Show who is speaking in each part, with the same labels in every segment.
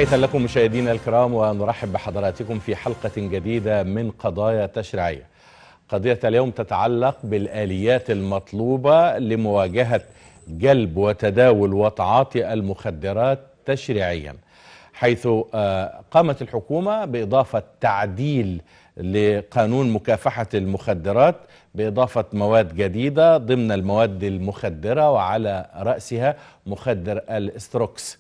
Speaker 1: تحية لكم مشاهدينا الكرام ونرحب بحضراتكم في حلقة جديدة من قضايا تشريعية. قضية اليوم تتعلق بالآليات المطلوبة لمواجهة جلب وتداول وتعاطي المخدرات تشريعيا. حيث قامت الحكومة بإضافة تعديل لقانون مكافحة المخدرات بإضافة مواد جديدة ضمن المواد المخدرة وعلى رأسها مخدر الاستروكس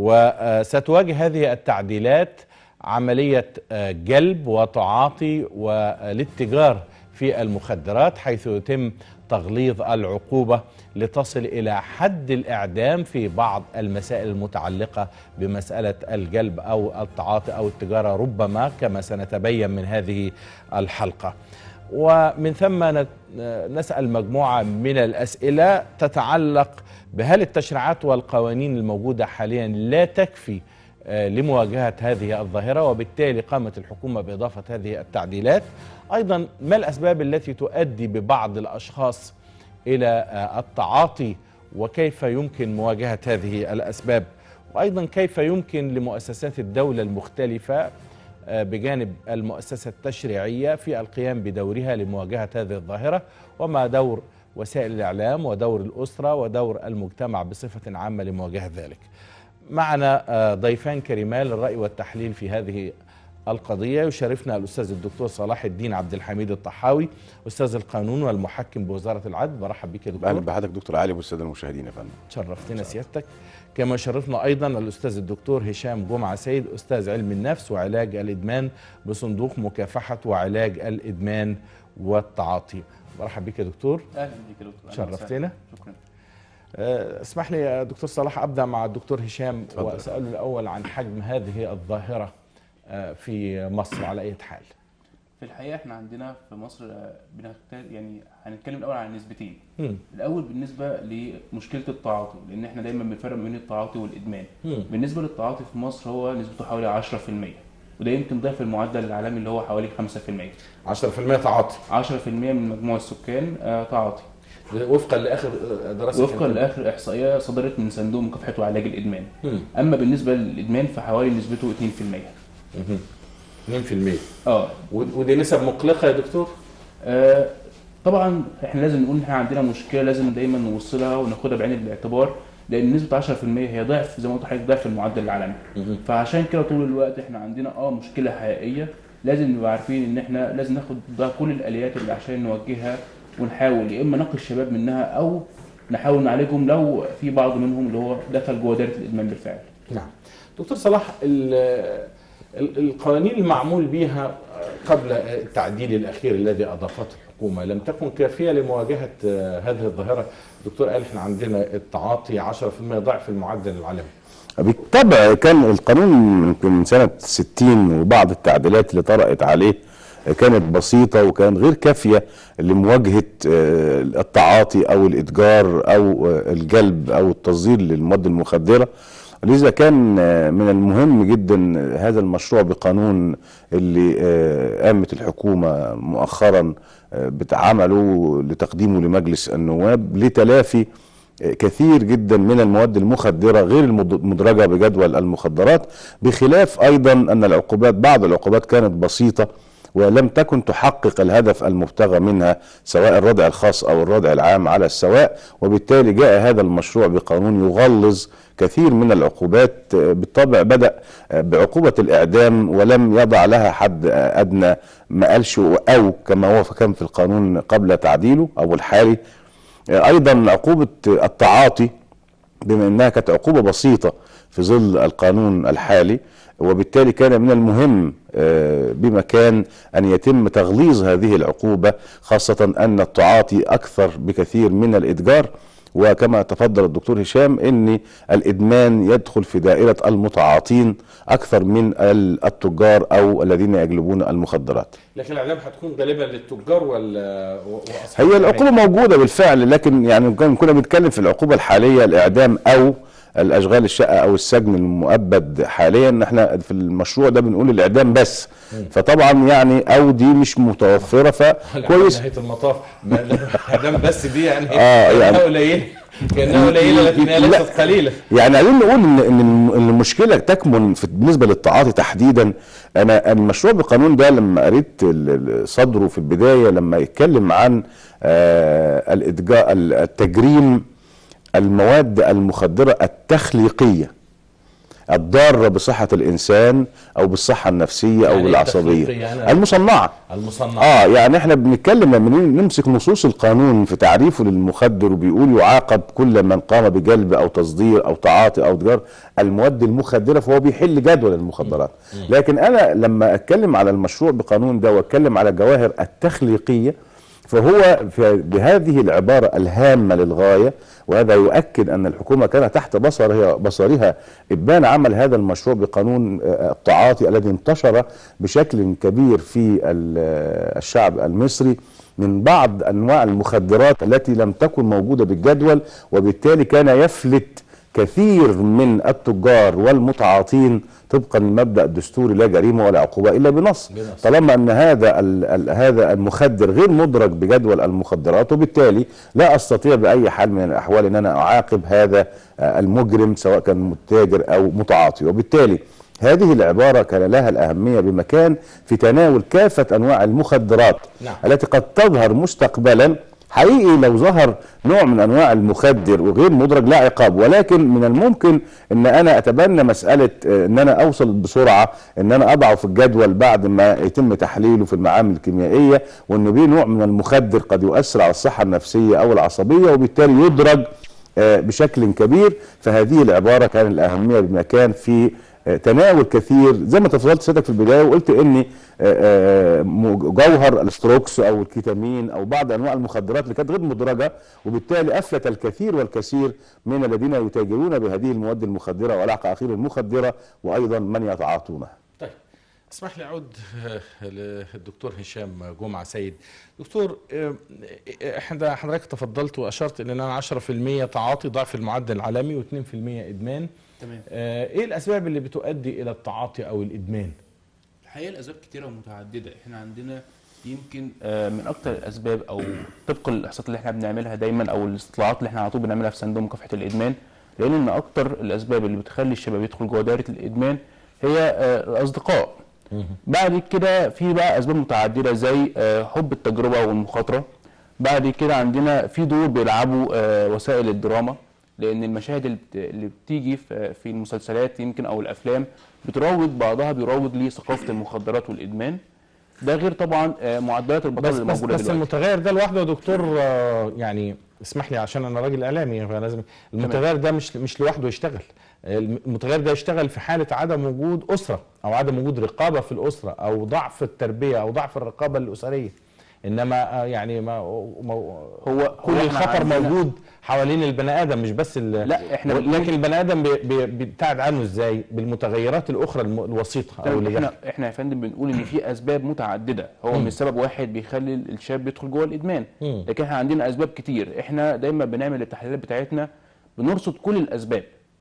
Speaker 1: وستواجه هذه التعديلات عملية جلب وتعاطي والاتجار في المخدرات حيث يتم تغليظ العقوبة لتصل إلى حد الإعدام في بعض المسائل المتعلقة بمسألة الجلب أو التعاطي أو التجارة ربما كما سنتبين من هذه الحلقة ومن ثم نسأل مجموعة من الأسئلة تتعلق بهل التشريعات والقوانين الموجودة حاليا لا تكفي لمواجهة هذه الظاهرة وبالتالي قامت الحكومة بإضافة هذه التعديلات أيضا ما الأسباب التي تؤدي ببعض الأشخاص إلى التعاطي وكيف يمكن مواجهة هذه الأسباب وأيضا كيف يمكن لمؤسسات الدولة المختلفة بجانب المؤسسة التشريعية في القيام بدورها لمواجهة هذه الظاهرة وما دور وسائل الإعلام ودور الأسرة ودور المجتمع بصفة عامة لمواجهة ذلك معنا ضيفان كريمان للرأي والتحليل في هذه القضية يشرفنا الأستاذ الدكتور صلاح الدين عبد الحميد الطحاوي أستاذ القانون والمحكم بوزارة العدل برحب بك يا دكتور
Speaker 2: أهلا بحضرتك دكتور علي والسادة المشاهدين يا فندم
Speaker 1: شرفتنا سيادتك كما شرفنا أيضا الأستاذ الدكتور هشام جمعة سيد أستاذ علم النفس وعلاج الإدمان بصندوق مكافحة وعلاج الإدمان والتعاطي برحب بك يا دكتور
Speaker 3: اهلا بك يا دكتور
Speaker 1: شرفتنا
Speaker 3: شكرا
Speaker 1: اسمح لي يا دكتور صلاح ابدا مع الدكتور هشام
Speaker 2: اتفضل.
Speaker 1: واساله الاول عن حجم هذه الظاهره في مصر على اي حال
Speaker 3: في الحقيقه احنا عندنا في مصر آه، بنختار يعني هنتكلم الاول عن نسبتين
Speaker 1: مم.
Speaker 3: الاول بالنسبه لمشكله التعاطي لان احنا دايما بنفرق بين التعاطي والادمان
Speaker 1: مم.
Speaker 3: بالنسبه للتعاطي في مصر هو نسبته حوالي 10% وده يمكن ضعف المعدل العالمي اللي هو حوالي 5%
Speaker 1: 10% تعاطي
Speaker 3: 10% من مجموع السكان آه، تعاطي
Speaker 1: وفقا لاخر دراسه
Speaker 3: وفقا
Speaker 1: كانت-
Speaker 3: لاخر احصائيه صدرت من صندوق مكافحه وعلاج الادمان
Speaker 1: مم.
Speaker 3: اما بالنسبه للادمان فحوالي نسبته 2%
Speaker 1: مهم. 2%
Speaker 3: اه
Speaker 1: و- ودي نسب مقلقه يا دكتور
Speaker 3: آه، طبعا احنا لازم نقول ان احنا عندنا مشكله لازم دايما نوصلها وناخدها بعين الاعتبار لان نسبه 10% هي ضعف زي ما قلت لحضرتك ضعف المعدل العالمي
Speaker 1: مهم.
Speaker 3: فعشان كده طول الوقت احنا عندنا اه مشكله حقيقيه لازم نبقى عارفين ان احنا لازم ناخد ده كل الاليات اللي عشان نوجهها ونحاول يا اما نقي الشباب منها او نحاول نعالجهم لو في بعض منهم اللي هو دخل جوه دايره الادمان بالفعل
Speaker 1: نعم دكتور صلاح ال- ال- القوانين المعمول بها قبل التعديل الاخير الذي اضافته الحكومه لم تكن كافيه لمواجهه آه، هذه الظاهره الدكتور قال احنا عندنا التعاطي 10% ضعف المعدل العالمي
Speaker 2: بالطبع كان القانون يمكن من سنة 60 وبعض التعديلات اللي طرأت عليه كانت بسيطة وكان غير كافية لمواجهة آه، التعاطي أو الإتجار أو آه، الجلب أو التصدير للمواد المخدرة لذا كان آه، من المهم جدا هذا المشروع بقانون اللي آه، قامت الحكومة مؤخرا آه، بتعمله لتقديمه لمجلس النواب لتلافي كثير جدا من المواد المخدرة غير المدرجة بجدول المخدرات بخلاف أيضا أن العقوبات بعض العقوبات كانت بسيطة ولم تكن تحقق الهدف المبتغى منها سواء الردع الخاص أو الردع العام على السواء وبالتالي جاء هذا المشروع بقانون يغلظ كثير من العقوبات بالطبع بدأ بعقوبة الإعدام ولم يضع لها حد أدنى ما قالش أو كما هو كان في القانون قبل تعديله أو الحالي ايضا عقوبه التعاطي بما انها كانت عقوبه بسيطه في ظل القانون الحالي وبالتالي كان من المهم آه، بمكان ان يتم تغليظ هذه العقوبه خاصه ان التعاطي اكثر بكثير من الاتجار وكما تفضل الدكتور هشام ان الادمان يدخل في دائره المتعاطين اكثر من ال- التجار او الذين يجلبون المخدرات
Speaker 1: لكن الاعدام هتكون غالبا للتجار ولا وأصحاب
Speaker 2: هي العقوبه موجوده بالفعل لكن يعني كان- كنا بنتكلم في العقوبه الحاليه الاعدام او الاشغال الشقه او السجن المؤبد حاليا احنا في المشروع ده بنقول الاعدام بس فطبعا يعني او دي مش متوفره فكويس
Speaker 1: نهايه المطاف اعدام بس دي يعني
Speaker 2: آه،
Speaker 1: كانها
Speaker 2: يعني-
Speaker 1: قليله كانها قليله لكن هي
Speaker 2: لا.
Speaker 1: ليست قليله
Speaker 2: يعني عايزين نقول ان ان الم- إن المشكله تكمن في بالنسبه للتعاطي تحديدا انا المشروع بالقانون ده لما قريت ال- ال- صدره في البدايه لما يتكلم عن آه، الادجاء ال- التجريم المواد المخدره التخليقيه الضاره بصحه الانسان او بالصحه النفسيه او
Speaker 1: يعني إيه
Speaker 2: بالعصبيه
Speaker 1: التخليقية؟ أنا-
Speaker 2: المصنعه
Speaker 1: المصنع
Speaker 2: اه يعني احنا بنتكلم لما نمسك نصوص القانون في تعريفه للمخدر وبيقول يعاقب كل من قام بجلب او تصدير او تعاطي او تجار المواد المخدره فهو بيحل جدول المخدرات لكن انا لما اتكلم على المشروع بقانون ده واتكلم على الجواهر التخليقيه فهو في بهذه العباره الهامه للغايه وهذا يؤكد ان الحكومه كان تحت بصرها بصرها ابان عمل هذا المشروع بقانون آه، التعاطي الذي انتشر بشكل كبير في ال- آه، الشعب المصري من بعض انواع المخدرات التي لم تكن موجوده بالجدول وبالتالي كان يفلت كثير من التجار والمتعاطين طبقا للمبدا الدستوري لا جريمه ولا عقوبه الا بنص
Speaker 1: بنص.
Speaker 2: طالما ان هذا ال ال هذا المخدر غير مدرج بجدول المخدرات وبالتالي لا استطيع باي حال من الاحوال ان انا اعاقب هذا آه، المجرم سواء كان متاجر او متعاطي وبالتالي هذه العبارة كان لها الأهمية بمكان في تناول كافة أنواع المخدرات
Speaker 1: نعم.
Speaker 2: التي قد تظهر مستقبلا حقيقي لو ظهر نوع من انواع المخدر وغير مدرج لا عقاب ولكن من الممكن ان انا اتبنى مساله آه، ان انا اوصل بسرعه ان انا اضعه في الجدول بعد ما يتم تحليله في المعامل الكيميائيه وانه به نوع من المخدر قد يؤثر على الصحه النفسيه او العصبيه وبالتالي يدرج آه، بشكل كبير فهذه العباره كان الاهميه بمكان في آه، تناول كثير زي ما تفضلت سيادتك في البدايه وقلت ان آه، آه، م- جوهر الاستروكس او الكيتامين او بعض انواع المخدرات اللي كانت غير مدرجه وبالتالي افلت الكثير والكثير من الذين يتاجرون بهذه المواد المخدره والعقاقير المخدره وايضا من يتعاطونها.
Speaker 1: طيب اسمح لي اعود آه، للدكتور هشام جمعه سيد دكتور آه، احنا حضرتك تفضلت واشرت ان انا 10% تعاطي ضعف المعدل العالمي و2% ادمان
Speaker 3: تمام
Speaker 1: آه، ايه الاسباب اللي بتؤدي الى التعاطي او الادمان
Speaker 3: الحقيقه الاسباب كتيره ومتعدده احنا عندنا يمكن آه، من اكتر الاسباب او طبق الاحصاءات اللي احنا بنعملها دايما او الاستطلاعات اللي احنا على طول بنعملها في صندوق مكافحه الادمان لان من اكتر الاسباب اللي بتخلي الشباب يدخل جوه دايره الادمان هي آه، الاصدقاء بعد كده في بقى اسباب متعدده زي آه، حب التجربه والمخاطره بعد كده عندنا في دور بيلعبوا آه، وسائل الدراما لان المشاهد اللي بت- اللي بتيجي في في المسلسلات يمكن او الافلام بتروج بعضها بيروج لثقافه المخدرات والادمان ده غير طبعا آه، معدلات البطاله
Speaker 1: بس
Speaker 3: اللي
Speaker 1: بس,
Speaker 3: موجوده
Speaker 1: بس
Speaker 3: دلوقتي
Speaker 1: المتغير ده لوحده يا دكتور آه، يعني اسمح لي عشان انا راجل اعلامي فلازم المتغير ده مش مش لوحده يشتغل المتغير ده يشتغل في حاله عدم وجود اسره او عدم وجود رقابه في الاسره او ضعف التربيه او ضعف الرقابه الاسريه انما آه، يعني ما ما
Speaker 3: هو
Speaker 1: كل
Speaker 3: هو إحنا
Speaker 1: الخطر
Speaker 3: عندنا-
Speaker 1: موجود حوالين البني ادم مش بس ال-
Speaker 3: لا، إحنا بنقول-
Speaker 1: لكن البني ادم بي- بي- بيبتعد عنه ازاي بالمتغيرات الاخرى الم- الوسيطه او اللي
Speaker 3: احنا
Speaker 1: داخل
Speaker 3: احنا يا فندم بنقول ان في اسباب متعدده هو مش سبب واحد بيخلي الشاب يدخل جوه الادمان
Speaker 1: مم.
Speaker 3: لكن احنا عندنا اسباب كتير احنا دايما بنعمل التحليلات بتاعتنا بنرصد كل الاسباب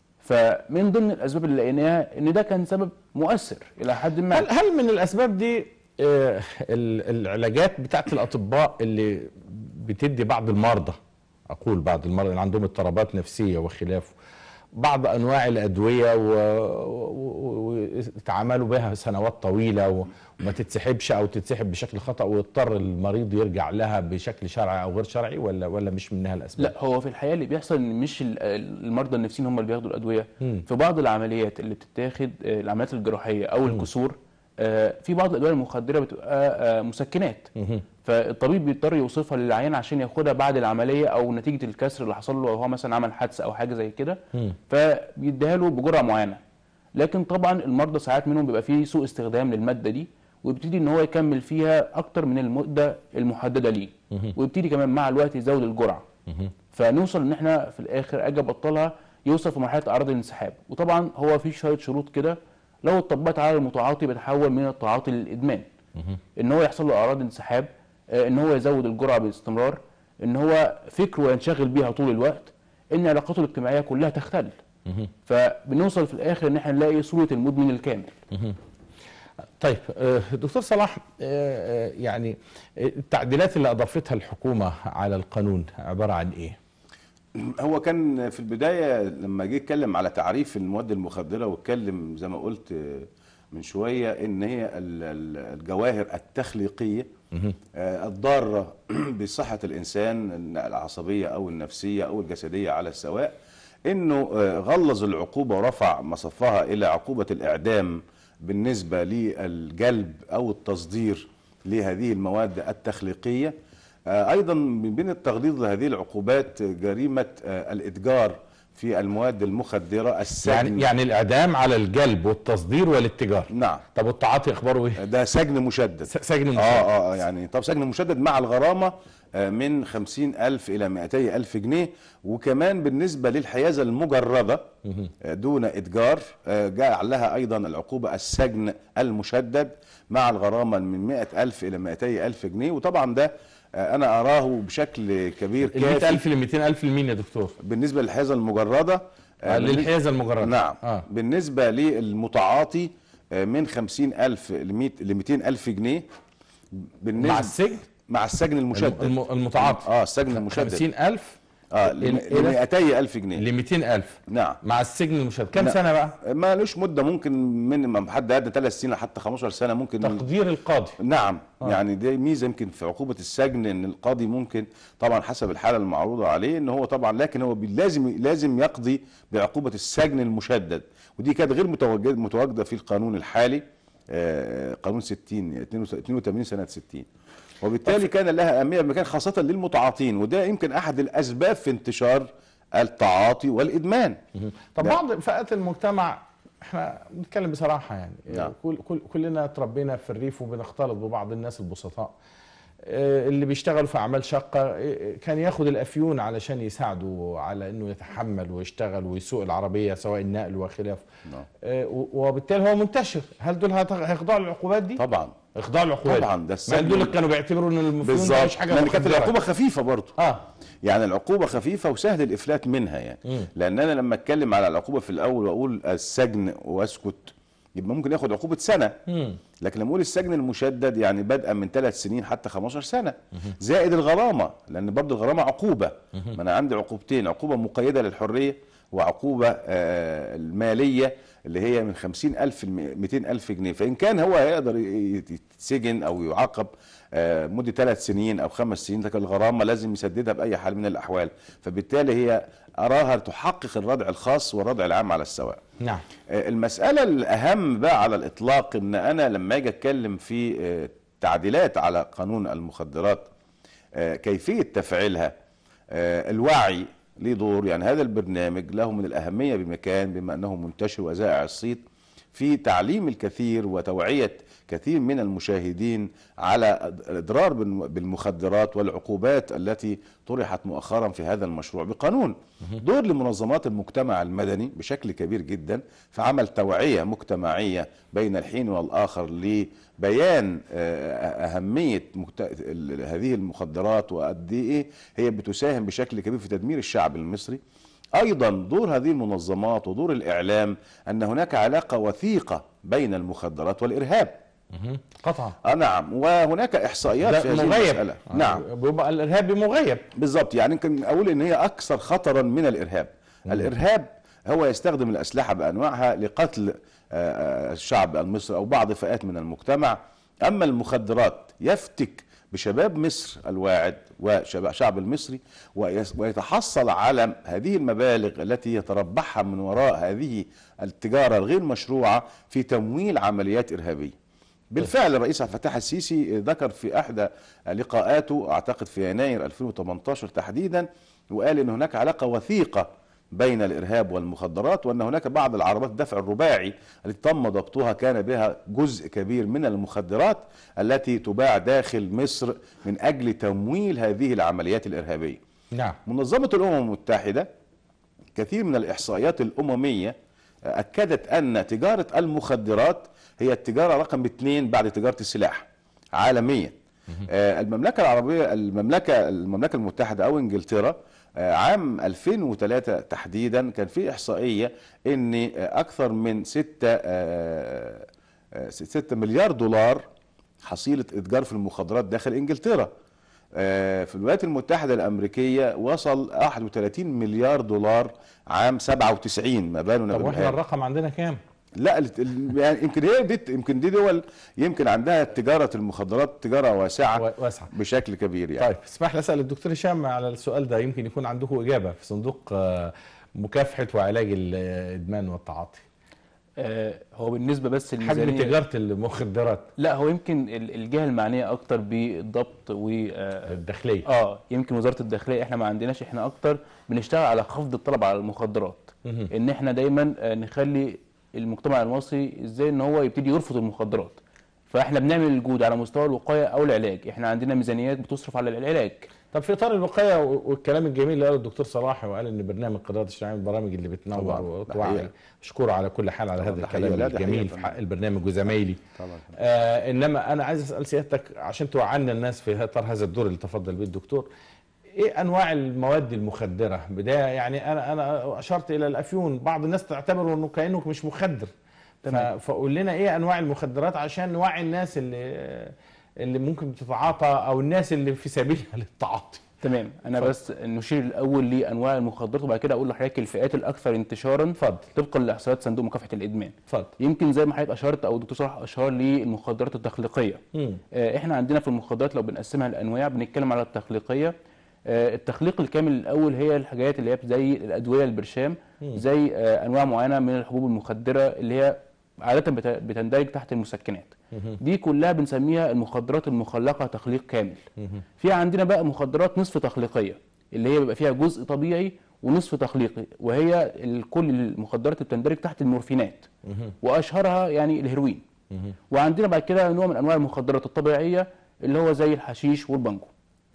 Speaker 3: فمن ضمن الاسباب اللي لقيناها ان ده كان سبب مؤثر الى حد ما
Speaker 1: هل هل من الاسباب دي آه، ال- العلاجات بتاعت الاطباء اللي بتدي بعض المرضى اقول بعض المرضى اللي عندهم اضطرابات نفسيه وخلافه بعض انواع الادويه ويتعاملوا بها سنوات طويله و- وما تتسحبش او تتسحب بشكل خطا ويضطر المريض يرجع لها بشكل شرعي او غير شرعي ولا ولا مش منها الاسباب؟
Speaker 3: لا هو في الحقيقه اللي بيحصل ان مش ال- المرضى النفسيين هم اللي بياخدوا الادويه
Speaker 1: مم.
Speaker 3: في بعض العمليات اللي بتتاخد آه، العمليات الجراحيه او الكسور آه، في بعض الادويه المخدره بتبقى آه، مسكنات
Speaker 1: مهم.
Speaker 3: فالطبيب بيضطر يوصفها للعيان عشان ياخدها بعد العمليه او نتيجه الكسر اللي حصل له او هو مثلا عمل حادثه او حاجه زي كده
Speaker 1: مم.
Speaker 3: فبيديها له بجرعه معينه لكن طبعا المرضى ساعات منهم بيبقى فيه سوء استخدام للماده دي ويبتدي ان هو يكمل فيها اكتر من المده المحدده ليه ويبتدي كمان مع الوقت يزود الجرعه فنوصل ان احنا في الاخر اجي ابطلها يوصل في مرحله اعراض الانسحاب وطبعا هو في شويه شروط كده لو اتطبقت على المتعاطي بيتحول من التعاطي للادمان ان هو يحصل له اعراض انسحاب آه، ان هو يزود الجرعه باستمرار ان هو فكره ينشغل بيها طول الوقت ان علاقاته الاجتماعيه كلها تختل فبنوصل في الاخر ان احنا نلاقي صوره المدمن الكامل
Speaker 1: طيب آه، دكتور صلاح آه، آه، يعني التعديلات اللي اضافتها الحكومه على القانون عباره عن ايه؟
Speaker 2: هو كان في البدايه لما جه يتكلم على تعريف المواد المخدره واتكلم زي ما قلت آه، من شويه ان هي ال- ال- الجواهر التخليقيه آه، الضاره بصحه الانسان العصبيه او النفسيه او الجسديه على السواء انه آه، غلظ العقوبه ورفع مصفها الى عقوبه الاعدام بالنسبه للجلب او التصدير لهذه المواد التخليقيه آه، ايضا من بين التغليظ لهذه العقوبات آه، جريمه آه، الاتجار في المواد المخدره السجن
Speaker 1: يعني يعني الاعدام على الجلب والتصدير والاتجار
Speaker 2: نعم
Speaker 1: طب والتعاطي اخباره ايه؟
Speaker 2: ده سجن مشدد
Speaker 1: س- سجن مشدد.
Speaker 2: اه اه آه، يعني طب سجن مشدد مع الغرامه آه، من خمسين ألف إلى مئتي ألف جنيه وكمان بالنسبة للحيازة المجردة آه، دون إتجار آه، جاء لها أيضا العقوبة السجن المشدد مع الغرامة من مئة ألف إلى مئتي ألف جنيه وطبعا ده آه، أنا أراه بشكل كبير
Speaker 1: ال 100000
Speaker 2: كافي
Speaker 1: ل 200000 لمين يا دكتور؟
Speaker 2: بالنسبة للحيازة المجردة
Speaker 1: آه،
Speaker 2: بالنسبة-
Speaker 1: للحيازه المجرده
Speaker 2: نعم
Speaker 1: اه
Speaker 2: آه. بالنسبة للمتعاطي آه، من خمسين ألف ل مئتين ألف جنيه بالنسبة
Speaker 1: مع السجن
Speaker 2: مع السجن المشدد
Speaker 1: الم- المتعاطي
Speaker 2: اه السجن المشدد
Speaker 1: 50000
Speaker 2: اه
Speaker 1: ال- ال-
Speaker 2: ل 200 ألف جنيه
Speaker 1: ل 200000
Speaker 2: نعم
Speaker 1: مع السجن المشدد كم
Speaker 2: نعم.
Speaker 1: سنه بقى؟
Speaker 2: ما لوش مدة ممكن من حد أدنى ثلاث سنين حتى 15 سنة ممكن
Speaker 1: تقدير القاضي
Speaker 2: نعم
Speaker 1: آه.
Speaker 2: آه. يعني دي ميزه يمكن في عقوبه السجن ان القاضي ممكن طبعا حسب الحاله المعروضه عليه ان هو طبعا لكن هو بي- لازم لازم يقضي بعقوبه السجن المشدد ودي كانت غير متواجده متواجده في القانون الحالي آه، قانون 60 82 سنه 60 وبالتالي كان لها اهميه بمكان خاصه للمتعاطين وده يمكن احد الاسباب في انتشار التعاطي والادمان
Speaker 1: طب
Speaker 2: لا.
Speaker 1: بعض فئات المجتمع احنا بنتكلم بصراحه يعني
Speaker 2: نعم.
Speaker 1: كل كل كلنا تربينا في الريف وبنختلط ببعض الناس البسطاء آه، اللي بيشتغلوا في اعمال شاقه آه، كان ياخد الافيون علشان يساعده على انه يتحمل ويشتغل ويسوق العربيه سواء النقل وخلافه
Speaker 2: نعم.
Speaker 1: آه، و- وبالتالي هو منتشر هل دول هت- هيخضعوا للعقوبات دي؟
Speaker 2: طبعا
Speaker 1: اخضعوا للعقوبات
Speaker 2: طبعا، ده
Speaker 1: ما
Speaker 2: السجن-
Speaker 1: دول كانوا بيعتبروا ان الافيون ده مش
Speaker 2: بالظبط
Speaker 1: حاجه
Speaker 2: لان كانت
Speaker 1: مخدرة.
Speaker 2: العقوبه خفيفه برضه
Speaker 1: اه
Speaker 2: يعني العقوبة خفيفة وسهل الإفلات منها يعني
Speaker 1: مم.
Speaker 2: لأن أنا لما أتكلم على العقوبة في الأول وأقول السجن وأسكت يبقى ممكن ياخد عقوبة سنة
Speaker 1: مم.
Speaker 2: لكن لما أقول السجن المشدد يعني بدءا من ثلاث سنين حتى 15 سنة زائد الغرامة لأن برضه الغرامة عقوبة ما أنا عندي عقوبتين عقوبة مقيدة للحرية وعقوبة آه، المالية اللي هي من 50 ألف ل 200 ألف جنيه فإن كان هو هيقدر ي- يتسجن أو يعاقب آه، مدة ثلاث سنين أو خمس سنين لكن الغرامة لازم يسددها بأي حال من الأحوال فبالتالي هي أراها تحقق الردع الخاص والردع العام على السواء
Speaker 1: نعم
Speaker 2: آه، المسألة الأهم بقى على الإطلاق إن أنا لما أجي أتكلم في آه، تعديلات على قانون المخدرات آه، كيفية تفعيلها آه، الوعي ليه دور يعني هذا البرنامج له من الأهمية بمكان بما أنه منتشر وزائع الصيت في تعليم الكثير وتوعية كثير من المشاهدين على الإضرار بالم- بالمخدرات والعقوبات التي طرحت مؤخرا في هذا المشروع بقانون دور لمنظمات المجتمع المدني بشكل كبير جدا في عمل توعية مجتمعية بين الحين والآخر لبيان آه، أهمية مكت- ال- هذه المخدرات وقد إيه هي بتساهم بشكل كبير في تدمير الشعب المصري ايضا دور هذه المنظمات ودور الاعلام ان هناك علاقه وثيقه بين المخدرات والارهاب
Speaker 1: مهم. قطعا
Speaker 2: آه نعم وهناك احصائيات في
Speaker 1: ده
Speaker 2: هذه
Speaker 1: مغيب
Speaker 2: المساله نعم
Speaker 1: بيبقى الارهابي مغيب
Speaker 2: بالضبط يعني يمكن اقول ان هي اكثر خطرا من الارهاب الارهاب هو يستخدم الاسلحه بانواعها لقتل آه، آه، الشعب المصري او بعض فئات من المجتمع اما المخدرات يفتك بشباب مصر الواعد وشباب الشعب المصري ويس- ويتحصل على هذه المبالغ التي يتربحها من وراء هذه التجاره الغير مشروعه في تمويل عمليات ارهابيه بالفعل الرئيس عبد الفتاح السيسي ذكر في احدى لقاءاته اعتقد في يناير 2018 تحديدا وقال ان هناك علاقه وثيقه بين الارهاب والمخدرات وان هناك بعض العربات الدفع الرباعي التي تم ضبطها كان بها جزء كبير من المخدرات التي تباع داخل مصر من اجل تمويل هذه العمليات الارهابيه.
Speaker 1: نعم
Speaker 2: منظمه الامم المتحده كثير من الإحصائيات الأممية أكدت أن تجارة المخدرات هي التجارة رقم اثنين بعد تجارة السلاح عالميا آه، المملكة العربية المملكة المملكة المتحدة أو إنجلترا آه، عام 2003 تحديدا كان في احصائيه ان آه، اكثر من 6 6 مليار دولار حصيله اتجار في المخدرات داخل انجلترا آه، في الولايات المتحدة الأمريكية وصل 31 مليار دولار عام 97 ما بالنا
Speaker 1: طب واحنا
Speaker 2: بالآن.
Speaker 1: الرقم عندنا كام؟
Speaker 2: لا ال- ال- يعني يمكن هي دي يمكن دي دول يمكن عندها تجارة المخدرات تجارة واسعة
Speaker 1: و- واسعة.
Speaker 2: بشكل كبير يعني
Speaker 1: طيب اسمح لي اسال الدكتور هشام على السؤال ده يمكن يكون عندكم اجابه في صندوق آه، مكافحه وعلاج الادمان والتعاطي
Speaker 3: آه، هو بالنسبه بس
Speaker 1: حجم
Speaker 3: للميزانيه
Speaker 1: تجاره المخدرات
Speaker 3: لا هو يمكن ال- الجهه المعنيه اكتر بالضبط و آه،
Speaker 1: الداخليه
Speaker 3: اه يمكن وزاره الداخليه احنا ما عندناش احنا اكتر بنشتغل على خفض الطلب على المخدرات
Speaker 1: مهم.
Speaker 3: ان احنا دايما آه، نخلي المجتمع المصري ازاي ان هو يبتدي يرفض المخدرات فاحنا بنعمل الجهود على مستوى الوقايه او العلاج احنا عندنا ميزانيات بتصرف على العلاج
Speaker 1: طب في اطار الوقايه و- والكلام الجميل اللي قاله الدكتور صلاح وقال ان برنامج قراءه الشرعيه من البرامج اللي بتنور
Speaker 2: طبعاً، ده
Speaker 1: وتوعي
Speaker 2: حقيقة.
Speaker 1: اشكره على كل حال على
Speaker 2: طبعاً،
Speaker 1: هذا
Speaker 2: ده
Speaker 1: الكلام
Speaker 2: حقيقة. لا، ده
Speaker 1: الجميل
Speaker 2: حقيقة
Speaker 1: في حق البرنامج وزمايلي
Speaker 2: طبعا
Speaker 1: آه انما انا عايز اسال سيادتك عشان توعنا الناس في اطار هذا الدور اللي تفضل به الدكتور ايه انواع المواد المخدره بدايه يعني انا انا اشرت الى الافيون بعض الناس تعتبره انه كانه مش مخدر ف-
Speaker 3: تمام.
Speaker 1: فقول لنا ايه انواع المخدرات عشان نوعي الناس اللي اللي ممكن تتعاطى او الناس اللي في سبيلها للتعاطي
Speaker 3: تمام انا
Speaker 1: اتفضل.
Speaker 3: بس نشير الاول لانواع المخدرات وبعد كده اقول لحضرتك الفئات الاكثر انتشارا
Speaker 1: اتفضل
Speaker 3: طبقا لاحصائيات صندوق مكافحه الادمان
Speaker 1: اتفضل
Speaker 3: يمكن زي ما حضرتك اشرت او الدكتور صلاح اشار للمخدرات التخليقيه
Speaker 1: مم.
Speaker 3: آه، احنا عندنا في المخدرات لو بنقسمها لانواع بنتكلم على التخليقيه آه، التخليق الكامل الاول هي الحاجات اللي هي زي الادويه البرشام زي آه، انواع معينه من الحبوب المخدره اللي هي عاده بت- بتندرج تحت المسكنات دي كلها بنسميها المخدرات المخلقه تخليق كامل في عندنا بقى مخدرات نصف تخليقيه اللي هي بيبقى فيها جزء طبيعي ونصف تخليقي وهي ال- كل المخدرات اللي بتندرج تحت المورفينات واشهرها يعني الهيروين وعندنا بعد كده نوع من انواع المخدرات الطبيعيه اللي هو زي الحشيش والبانجو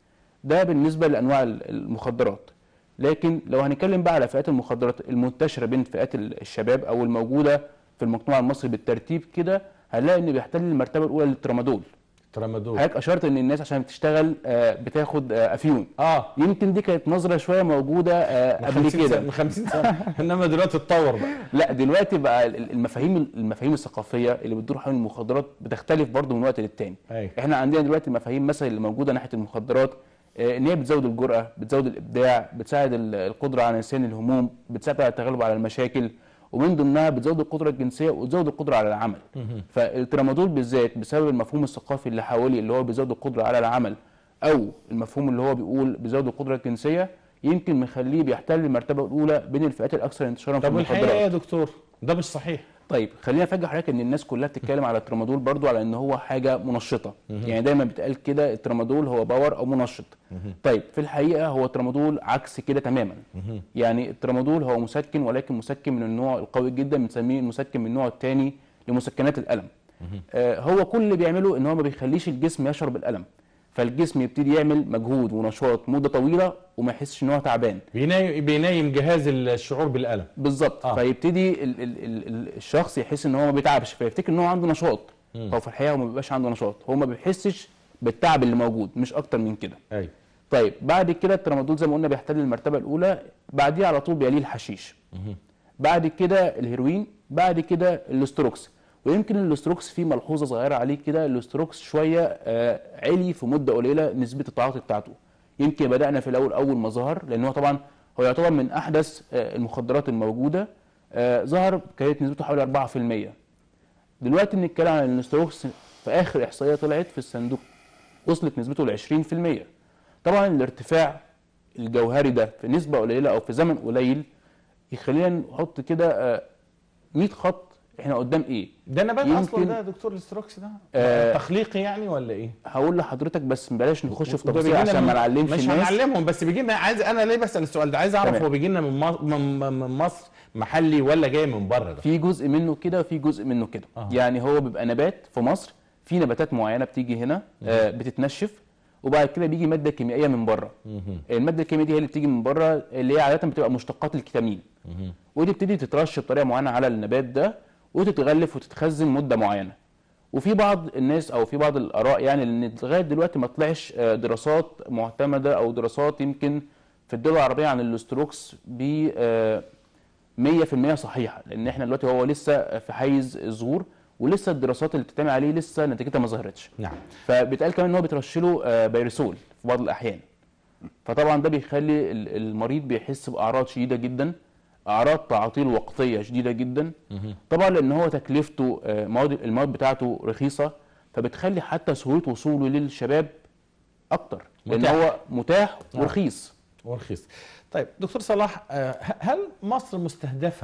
Speaker 3: ده بالنسبه لانواع ال- المخدرات لكن لو هنتكلم بقى على فئات المخدرات المنتشره بين فئات ال- الشباب او الموجوده في المجتمع المصري بالترتيب كده هنلاقي ان بيحتل المرتبه الاولى للترامادول
Speaker 1: ترامادول
Speaker 3: حضرتك اشرت ان الناس عشان تشتغل آه، بتاخد آه، افيون
Speaker 1: اه
Speaker 3: يمكن دي كانت نظره شويه موجوده آه،
Speaker 1: من
Speaker 3: قبل
Speaker 1: 50
Speaker 3: كده
Speaker 1: سنة- من 50 سنه انما دلوقتي اتطور بقى
Speaker 3: لا دلوقتي بقى ال- المفاهيم المفاهيم الثقافيه اللي بتدور حول المخدرات بتختلف برضه من وقت للتاني
Speaker 1: أيوة.
Speaker 3: احنا عندنا دلوقتي المفاهيم مثلا اللي موجوده ناحيه المخدرات آه، ان هي بتزود الجرأه بتزود الابداع بتساعد ال- القدره على نسيان الهموم بتساعد على التغلب على المشاكل ومن ضمنها بتزود القدره الجنسيه وتزود القدره على العمل فالترامادول بالذات بسبب المفهوم الثقافي اللي حواليه اللي هو بيزود القدره على العمل او المفهوم اللي هو بيقول بيزود القدره الجنسيه يمكن مخليه بيحتل المرتبه الاولى بين الفئات الاكثر انتشارا في
Speaker 1: طب والحقيقه
Speaker 3: المخدرات
Speaker 1: ايه يا دكتور ده مش صحيح
Speaker 3: طيب خلينا افاجئ حضرتك ان الناس كلها بتتكلم على الترامادول برضو على ان هو حاجه منشطه يعني دايما بيتقال كده الترامادول هو باور او منشط طيب في الحقيقه هو الترامادول عكس كده تماما يعني الترامادول هو مسكن ولكن مسكن من النوع القوي جدا بنسميه المسكن من النوع الثاني لمسكنات الالم آه هو كل اللي بيعمله ان هو ما بيخليش الجسم يشعر بالالم فالجسم يبتدي يعمل مجهود ونشاط مده طويله وما يحسش ان هو تعبان
Speaker 1: بينايم بينايم جهاز الشعور بالالم
Speaker 3: بالظبط
Speaker 1: آه.
Speaker 3: آه. فيبتدي ال ال ال ال الشخص يحس ان هو ما بيتعبش فيفتكر ان هو عنده نشاط هو في الحقيقه هو ما بيبقاش عنده نشاط هو ما بيحسش بالتعب اللي موجود مش اكتر من كده
Speaker 1: ايوه
Speaker 3: طيب بعد كده الترامادول زي ما قلنا بيحتل المرتبه الاولى بعديها على طول بيليه الحشيش بعد كده الهيروين بعد كده الاستروكس ويمكن الاستروكس فيه ملحوظه صغيره عليه كده الاستروكس شويه آه علي في مده قليله نسبه التعاطي بتاعته يمكن بدانا في الاول اول ما ظهر لان هو طبعا هو يعتبر من احدث آه المخدرات الموجوده آه ظهر كانت نسبته حوالي 4% دلوقتي بنتكلم عن الاستروكس في اخر احصائيه طلعت في الصندوق وصلت نسبته ل 20% طبعا الارتفاع الجوهري ده في نسبه قليله او في زمن قليل يخلينا نحط كده آه، 100 خط احنا قدام ايه
Speaker 1: ده نبات
Speaker 3: يمكن-
Speaker 1: اصلا ده يا دكتور الاستروكس ده
Speaker 3: آه.
Speaker 1: تخليقي يعني ولا ايه
Speaker 3: هقول لحضرتك بس بلاش نخش في
Speaker 1: وده
Speaker 3: تفاصيل
Speaker 1: بيجي لنا
Speaker 3: عشان ما
Speaker 1: من-
Speaker 3: نعلمش
Speaker 1: مش
Speaker 3: الناس
Speaker 1: هنعلمهم بس بيجي لنا عايز انا ليه بسال السؤال ده عايز اعرف
Speaker 3: تمام.
Speaker 1: هو بيجي لنا من, مصر من, من من مصر محلي ولا جاي من بره ده
Speaker 3: في جزء منه كده وفي جزء منه كده
Speaker 1: آه.
Speaker 3: يعني هو بيبقى نبات في مصر في نباتات معينه بتيجي هنا آه بتتنشف وبعد كده بيجي ماده كيميائيه من بره الماده الكيميائيه دي هي اللي بتيجي من بره اللي هي عاده بتبقى مشتقات الكتامين ودي بتبتدي تترش بطريقه معينه على النبات ده وتتغلف وتتخزن مده معينه وفي بعض الناس او في بعض الاراء يعني ان لغايه دلوقتي ما طلعش آه، دراسات معتمده او دراسات يمكن في الدول العربيه عن الاستروكس ب آه، 100% صحيحه لان احنا دلوقتي هو لسه في حيز الظهور ولسه الدراسات اللي بتتعمل عليه لسه نتيجتها ما ظهرتش
Speaker 1: نعم
Speaker 3: فبيتقال كمان ان هو بيترش له آه، بيرسول في بعض الاحيان فطبعا ده بيخلي ال- المريض بيحس باعراض شديده جدا اعراض تعاطيل وقتيه شديده جدا طبعا لان هو تكلفته آه، مواد المواد بتاعته رخيصه فبتخلي حتى سهوله وصوله للشباب اكتر لان
Speaker 1: متاح.
Speaker 3: هو متاح
Speaker 1: نعم.
Speaker 3: ورخيص
Speaker 1: ورخيص طيب دكتور صلاح آه، ه- هل مصر مستهدفة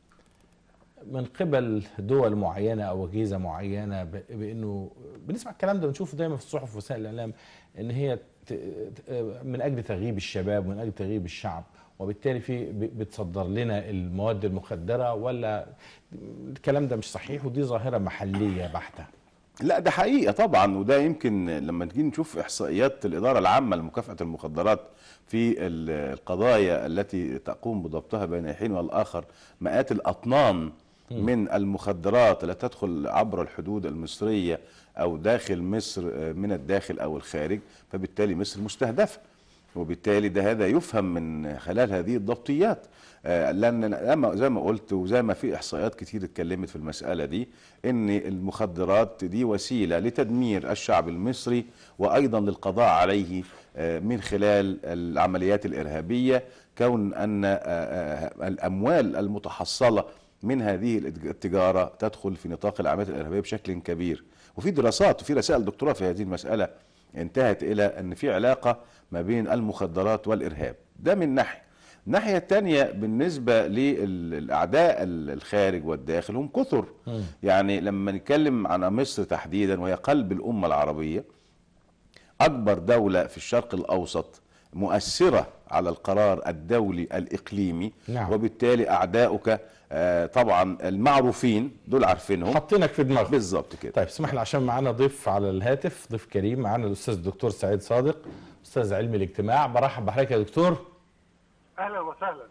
Speaker 1: من قبل دول معينة أو أجهزة معينة ب- بأنه بنسمع الكلام ده بنشوفه دايما في الصحف ووسائل الإعلام إن هي ت- ت- من أجل تغييب الشباب ومن أجل تغييب الشعب وبالتالي في ب- بتصدر لنا المواد المخدرة ولا الكلام ده مش صحيح ودي ظاهرة محلية بحتة
Speaker 2: لا ده حقيقة طبعا وده يمكن لما نيجي نشوف إحصائيات الإدارة العامة لمكافحة المخدرات في ال- القضايا التي تقوم بضبطها بين حين والآخر مئات الأطنان من المخدرات التي تدخل عبر الحدود المصرية أو داخل مصر آه، من الداخل أو الخارج فبالتالي مصر مستهدفة وبالتالي ده هذا يفهم من خلال هذه الضبطيات آه، لان لما زي ما قلت وزي ما في احصائيات كتير اتكلمت في المساله دي ان المخدرات دي وسيله لتدمير الشعب المصري وايضا للقضاء عليه آه، من خلال العمليات الارهابيه كون ان آه، آه، الاموال المتحصله من هذه التجاره تدخل في نطاق العمليات الارهابيه بشكل كبير وفي دراسات وفي رسائل دكتوراه في هذه المساله انتهت الى ان في علاقه ما بين المخدرات والارهاب ده من ناحيه الناحيه الثانيه بالنسبه للاعداء الخارج والداخل هم كثر يعني لما نتكلم عن مصر تحديدا وهي قلب الامه العربيه اكبر دوله في الشرق الاوسط مؤثره على القرار الدولي الاقليمي
Speaker 1: نعم.
Speaker 2: وبالتالي اعداؤك آه، طبعا المعروفين دول عارفينهم
Speaker 1: حاطينك في دماغك
Speaker 2: بالظبط كده
Speaker 1: طيب اسمح لي عشان معانا ضيف على الهاتف ضيف كريم معانا الاستاذ الدكتور سعيد صادق استاذ علم الاجتماع برحب بحضرتك يا دكتور
Speaker 4: اهلا وسهلا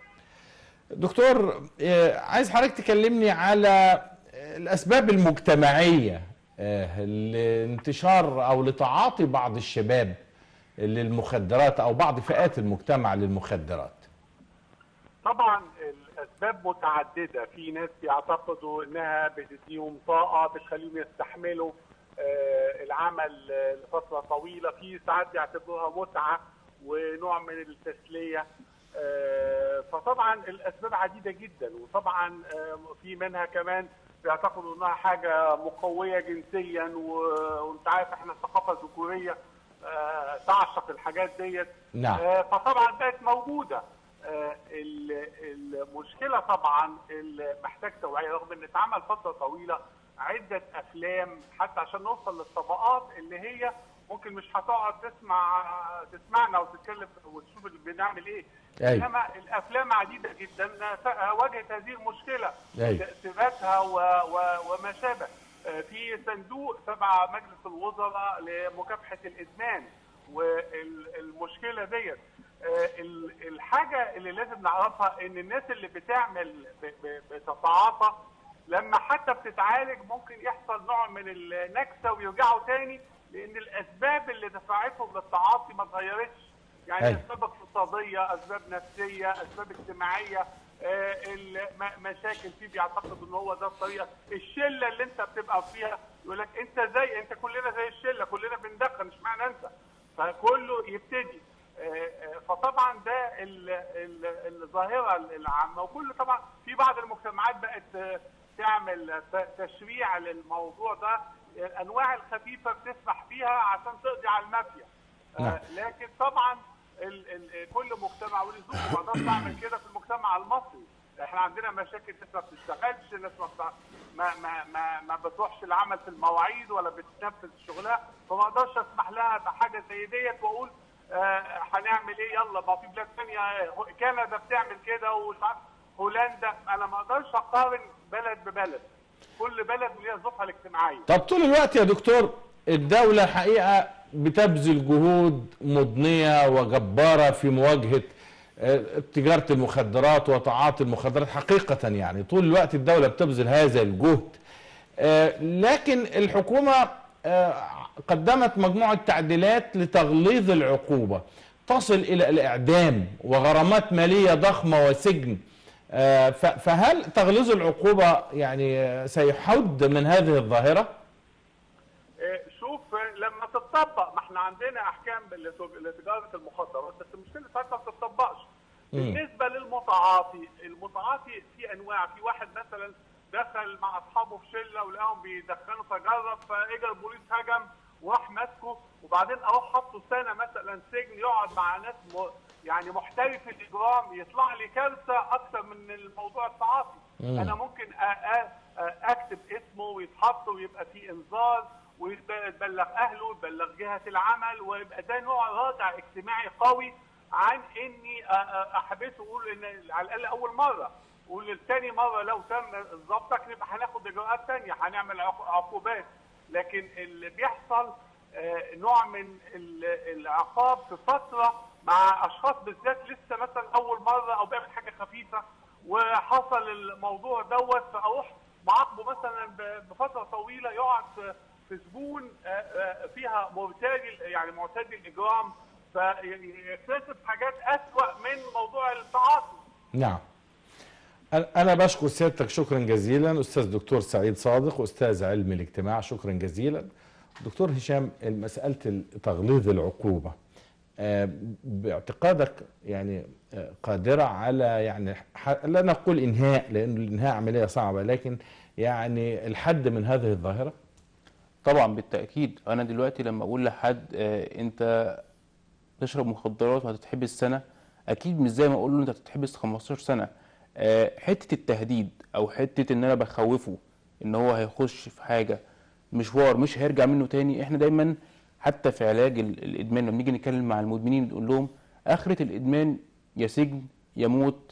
Speaker 1: دكتور آه، عايز حضرتك تكلمني على الاسباب المجتمعيه آه، لانتشار او لتعاطي بعض الشباب للمخدرات او بعض فئات المجتمع للمخدرات
Speaker 4: طبعا الاسباب متعدده في ناس بيعتقدوا انها بتديهم طاقه بتخليهم يستحملوا آه، العمل آه، لفتره طويله في ساعات بيعتبروها متعه ونوع من التسليه آه، فطبعا الاسباب عديده جدا وطبعا آه، في منها كمان بيعتقدوا انها حاجه مقويه جنسيا و- وانت عارف احنا الثقافه الذكوريه آه، تعشق الحاجات ديت
Speaker 1: نعم.
Speaker 4: آه، فطبعا بقت موجوده آه، ال- المشكله طبعا ال- محتاج توعيه رغم ان اتعمل فتره طويله عده افلام حتى عشان نوصل للطبقات اللي هي ممكن مش هتقعد تسمع تسمعنا وتتكلم وتشوف اللي بنعمل ايه
Speaker 1: أيوة.
Speaker 4: انما الافلام عديده جدا واجهت هذه المشكله
Speaker 1: أيوة.
Speaker 4: تأثيراتها و- و- وما شابه آه، في صندوق تبع مجلس الوزراء لمكافحه الادمان والمشكله ديت آه، ال- الحاجه اللي لازم نعرفها ان الناس اللي بتعمل ب- ب- بتتعاطى لما حتى بتتعالج ممكن يحصل نوع من النكسه ويرجعوا تاني لان الاسباب اللي دفعتهم للتعاطي ما اتغيرتش يعني
Speaker 1: أيوة.
Speaker 4: اسباب اقتصاديه اسباب نفسيه اسباب اجتماعيه آه، الم- مشاكل فيه بيعتقد ان هو ده الطريقه الشله اللي انت بتبقى فيها يقول لك انت زي انت كلنا زي الشله كلنا بندخن مش معنى انت فكله يبتدي آه، آه، فطبعا ده ال- ال- الظاهره العامه وكل طبعا في بعض المجتمعات بقت آه، تعمل ت- تشريع للموضوع ده الانواع الخفيفه بتسمح فيها عشان تقضي على المافيا آه،
Speaker 1: نعم.
Speaker 4: لكن طبعا ال ال كل مجتمع وله ظروفه ما اقدرش اعمل كده في المجتمع المصري احنا عندنا مشاكل ناس ما بتشتغلش ناس ما بتع- ما ما ما, ما بتروحش العمل في المواعيد ولا بتنفذ شغلها فما اقدرش اسمح لها بحاجه زي ديت واقول آه، هنعمل ايه يلا ما في بلاد ثانيه آه، كندا بتعمل كده ومش عارف هولندا انا ما اقدرش اقارن بلد ببلد كل بلد ليها ظروفها الاجتماعيه
Speaker 1: طب طول الوقت يا دكتور الدولة الحقيقة بتبذل جهود مضنية وجبارة في مواجهة آه، تجارة المخدرات وتعاطي المخدرات حقيقة يعني طول الوقت الدولة بتبذل هذا الجهد آه، لكن الحكومة آه، قدمت مجموعة تعديلات لتغليظ العقوبة تصل الى الاعدام وغرامات ماليه ضخمه وسجن آه، ف- فهل تغليظ العقوبه يعني آه، سيحد من هذه الظاهره؟
Speaker 4: إيه، شوف لما تتطبق ما احنا عندنا احكام لت- لتجاره المخدرات بس المشكله ساعتها ما بتطبقش بالنسبه للمتعاطي المتعاطي في انواع في واحد مثلا دخل مع اصحابه في شله ولقاهم بيدخنوا فجرب فاجى البوليس هجم وراح ماسكه وبعدين اروح حاطه سنه مثلا سجن يقعد مع ناس م... يعني محترف الاجرام يطلع لي كارثه اكثر من الموضوع التعاطي انا ممكن أ... أ... اكتب اسمه ويتحط ويبقى فيه انذار ويبلغ اهله يبلغ جهه العمل ويبقى ده نوع رادع اجتماعي قوي عن اني أ- أ- احبسه واقول ان على الاقل اول مره وللتاني مره لو تم ضبطك نبقى هناخد اجراءات تانية هنعمل عق- عقوبات لكن اللي بيحصل آه، نوع من ال- العقاب في فتره مع اشخاص بالذات لسه مثلا اول مره او بيعمل حاجه خفيفه وحصل الموضوع دوت فاروح معاقبه مثلا ب- بفتره طويله يقعد في- في سجون آه، آه، فيها مرتدي يعني معتدي الاجرام فيكتسب حاجات اسوأ من موضوع التعاطي
Speaker 1: نعم أنا- أنا بشكر سيادتك شكرا جزيلا أستاذ دكتور سعيد صادق أستاذ علم الاجتماع شكرا جزيلا دكتور هشام مسألة تغليظ العقوبة آه، باعتقادك يعني آه، قادرة على يعني ح- لا نقول إنهاء لأن الإنهاء عملية صعبة لكن يعني الحد من هذه الظاهرة
Speaker 3: طبعا بالتاكيد انا دلوقتي لما اقول لحد آه، انت تشرب مخدرات وهتتحبس سنه اكيد مش زي ما اقول له انت هتتحبس 15 سنه آه، حته التهديد او حته ان انا بخوفه ان هو هيخش في حاجه مشوار مش هيرجع منه تاني احنا دايما حتى في علاج ال- الادمان لما نيجي نتكلم مع المدمنين بنقول لهم اخره الادمان يا سجن يا موت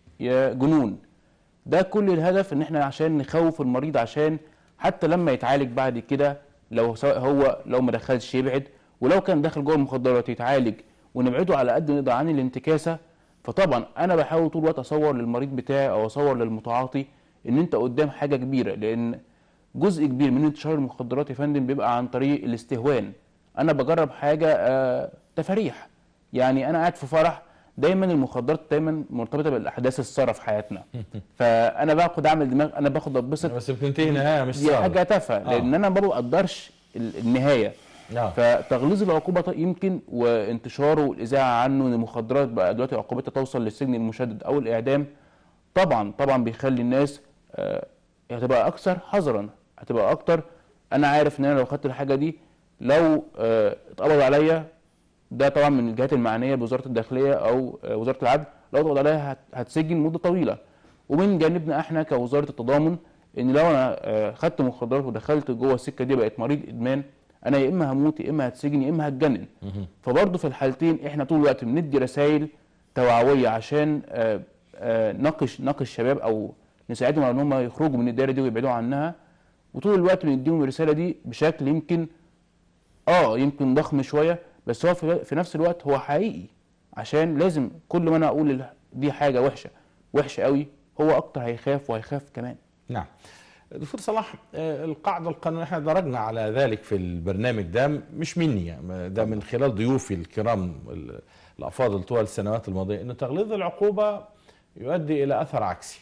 Speaker 3: يا جنون ده كل الهدف ان احنا عشان نخوف المريض عشان حتى لما يتعالج بعد كده لو سواء هو لو ما دخلش يبعد ولو كان داخل جوه المخدرات يتعالج ونبعده على قد ما نقدر عن الانتكاسه فطبعا انا بحاول طول الوقت اصور للمريض بتاعي او اصور للمتعاطي ان انت قدام حاجه كبيره لان جزء كبير من انتشار المخدرات يا فندم بيبقى عن طريق الاستهوان انا بجرب حاجه آه تفاريح يعني انا قاعد في فرح دايما المخدرات دايما مرتبطه بالاحداث الساره في حياتنا فانا باخد اعمل دماغ انا باخد اتبسط
Speaker 1: بس بتنتهي نهاية مش
Speaker 3: دي
Speaker 1: صعبة
Speaker 3: حاجه تافهه لان انا ما بقدرش ال- النهايه
Speaker 1: نعم.
Speaker 3: فتغليظ العقوبه ط- يمكن وانتشاره والاذاعه عنه ان المخدرات بقى دلوقتي عقوبتها توصل للسجن المشدد او الاعدام طبعا طبعا بيخلي الناس آه، هتبقى اكثر حذرا هتبقى اكتر انا عارف ان انا لو خدت الحاجه دي لو آه، اتقبض عليا ده طبعا من الجهات المعنيه بوزاره الداخليه او آه، وزاره العدل لو اتقبض عليا هت- هتسجن مده طويله ومن جانبنا احنا كوزاره التضامن ان لو انا آه، خدت مخدرات ودخلت جوه السكه دي بقيت مريض ادمان انا يا اما هموت يا اما هتسجن يا اما هتجنن فبرضه في الحالتين احنا طول الوقت بندي رسائل توعويه عشان آه، آه، ناقش ناقش الشباب او نساعدهم على ان هم يخرجوا من الدايره دي ويبعدوا عنها وطول الوقت بنديهم الرساله دي بشكل يمكن اه يمكن ضخم شويه بس هو في, في نفس الوقت هو حقيقي عشان لازم كل ما انا اقول ال- دي حاجه وحشه وحشه قوي هو اكتر هيخاف وهيخاف كمان
Speaker 1: نعم دكتور صلاح آه، القاعدة القانونية احنا درجنا على ذلك في البرنامج ده مش مني يعني ده من خلال ضيوفي الكرام ال- الأفاضل طوال السنوات الماضية أن تغليظ العقوبة يؤدي إلى أثر عكسي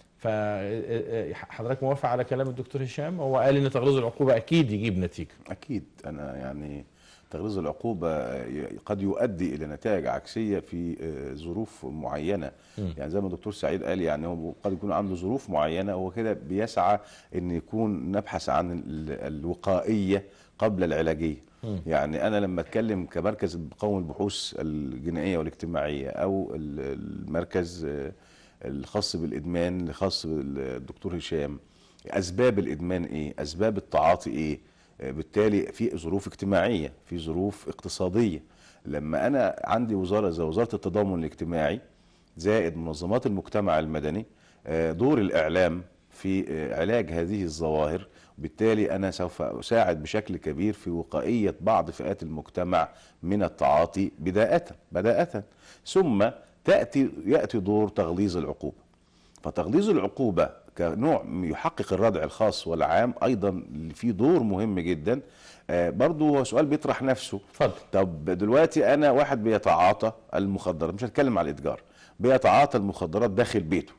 Speaker 1: فحضرتك موافق على كلام الدكتور هشام هو قال ان تغليظ العقوبه اكيد يجيب نتيجه
Speaker 2: اكيد انا يعني تغليظ العقوبه ي- قد يؤدي الى نتائج عكسيه في آه، ظروف معينه يعني زي ما الدكتور سعيد قال يعني هو قد يكون عنده ظروف معينه هو كده بيسعى ان يكون نبحث عن ال- الوقائيه قبل العلاجيه يعني انا لما اتكلم كمركز قومي البحوث الجنائيه والاجتماعيه او ال- المركز آه، الخاص بالادمان الخاص بالدكتور هشام اسباب الادمان ايه اسباب التعاطي ايه آه، بالتالي في ظروف اجتماعيه في ظروف اقتصاديه لما انا عندي وزاره زي وزاره التضامن الاجتماعي زائد منظمات المجتمع المدني آه، دور الاعلام في آه، علاج هذه الظواهر بالتالي انا سوف اساعد بشكل كبير في وقائيه بعض فئات المجتمع من التعاطي بدايه بدايه ثم تاتي ياتي دور تغليظ العقوبه فتغليظ العقوبه كنوع يحقق الردع الخاص والعام ايضا في دور مهم جدا آه، برضو هو سؤال بيطرح نفسه
Speaker 1: اتفضل.
Speaker 2: طب دلوقتي انا واحد بيتعاطى المخدرات مش هتكلم على الاتجار بيتعاطى المخدرات داخل بيته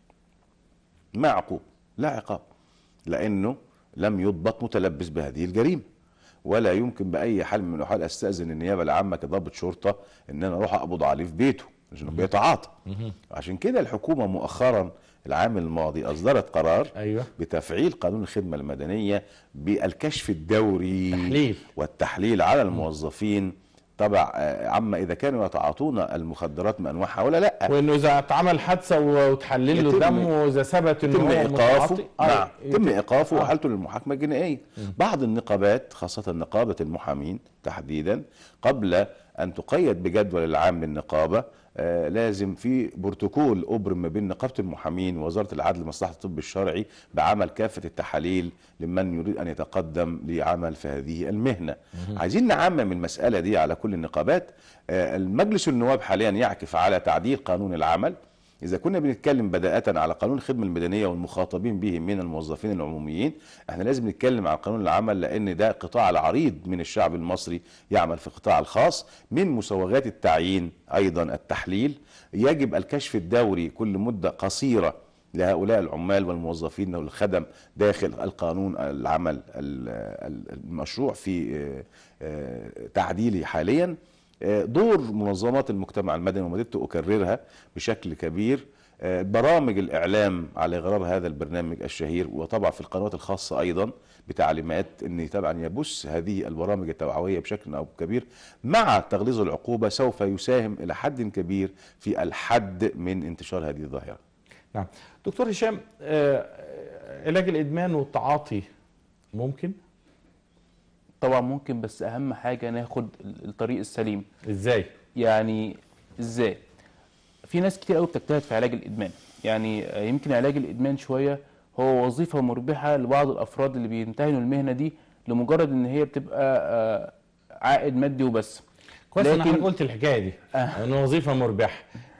Speaker 2: ما عقوب لا عقاب لانه لم يضبط متلبس بهذه الجريمه ولا يمكن باي حال من الاحوال استاذن النيابه العامه كضابط شرطه ان انا اروح اقبض عليه في بيته عشان بيتعاطى عشان كده الحكومه مؤخرا العام الماضي اصدرت قرار
Speaker 1: أيوة.
Speaker 2: بتفعيل قانون الخدمه المدنيه بالكشف الدوري
Speaker 1: تحليل.
Speaker 2: والتحليل على الموظفين طبعا آه، عما اذا كانوا يتعاطون المخدرات بانواعها ولا لا
Speaker 1: وانه اذا اتعمل حادثه و- وتحلل له
Speaker 2: يتم-
Speaker 1: دم واذا ثبت انه
Speaker 2: يتم
Speaker 1: هو
Speaker 2: ايقافه
Speaker 1: متعاطي
Speaker 2: نعم يتم ايقافه
Speaker 1: آه.
Speaker 2: وحالته للمحاكمه الجنائيه بعض النقابات خاصه نقابه المحامين تحديدا قبل ان تقيد بجدول العام للنقابه آه لازم في بروتوكول ابرم ما بين نقابه المحامين ووزاره العدل ومصلحه الطب الشرعي بعمل كافه التحاليل لمن يريد ان يتقدم لعمل في هذه المهنه عايزين نعمم المساله دي على كل النقابات آه المجلس النواب حاليا يعكف على تعديل قانون العمل إذا كنا بنتكلم بداءة على قانون الخدمة المدنية والمخاطبين به من الموظفين العموميين، احنا لازم نتكلم عن قانون العمل لأن ده قطاع العريض من الشعب المصري يعمل في القطاع الخاص، من مسوغات التعيين أيضا التحليل، يجب الكشف الدوري كل مدة قصيرة لهؤلاء العمال والموظفين والخدم داخل القانون العمل ال- ال- المشروع في آه، آه، تعديله حاليا آه، دور منظمات المجتمع المدني وما زلت اكررها بشكل كبير آه، برامج الاعلام على غرار هذا البرنامج الشهير وطبعا في القنوات الخاصه ايضا بتعليمات ان طبعا يبث هذه البرامج التوعويه بشكل او كبير مع تغليظ العقوبه سوف يساهم الى حد كبير في الحد من انتشار هذه الظاهره.
Speaker 1: نعم دكتور هشام آه، آه، علاج الادمان والتعاطي ممكن
Speaker 3: طبعا ممكن بس اهم حاجه ناخد ال- الطريق السليم
Speaker 1: ازاي
Speaker 3: يعني ازاي في ناس كتير قوي بتجتهد في علاج الادمان يعني آه، يمكن علاج الادمان شويه هو وظيفه مربحه لبعض الافراد اللي بيمتهنوا المهنه دي لمجرد ان هي بتبقى آه، عائد مادي وبس
Speaker 1: كويس ان
Speaker 3: لكن-
Speaker 1: حضرتك قلت الحكايه دي انه وظيفه مربحه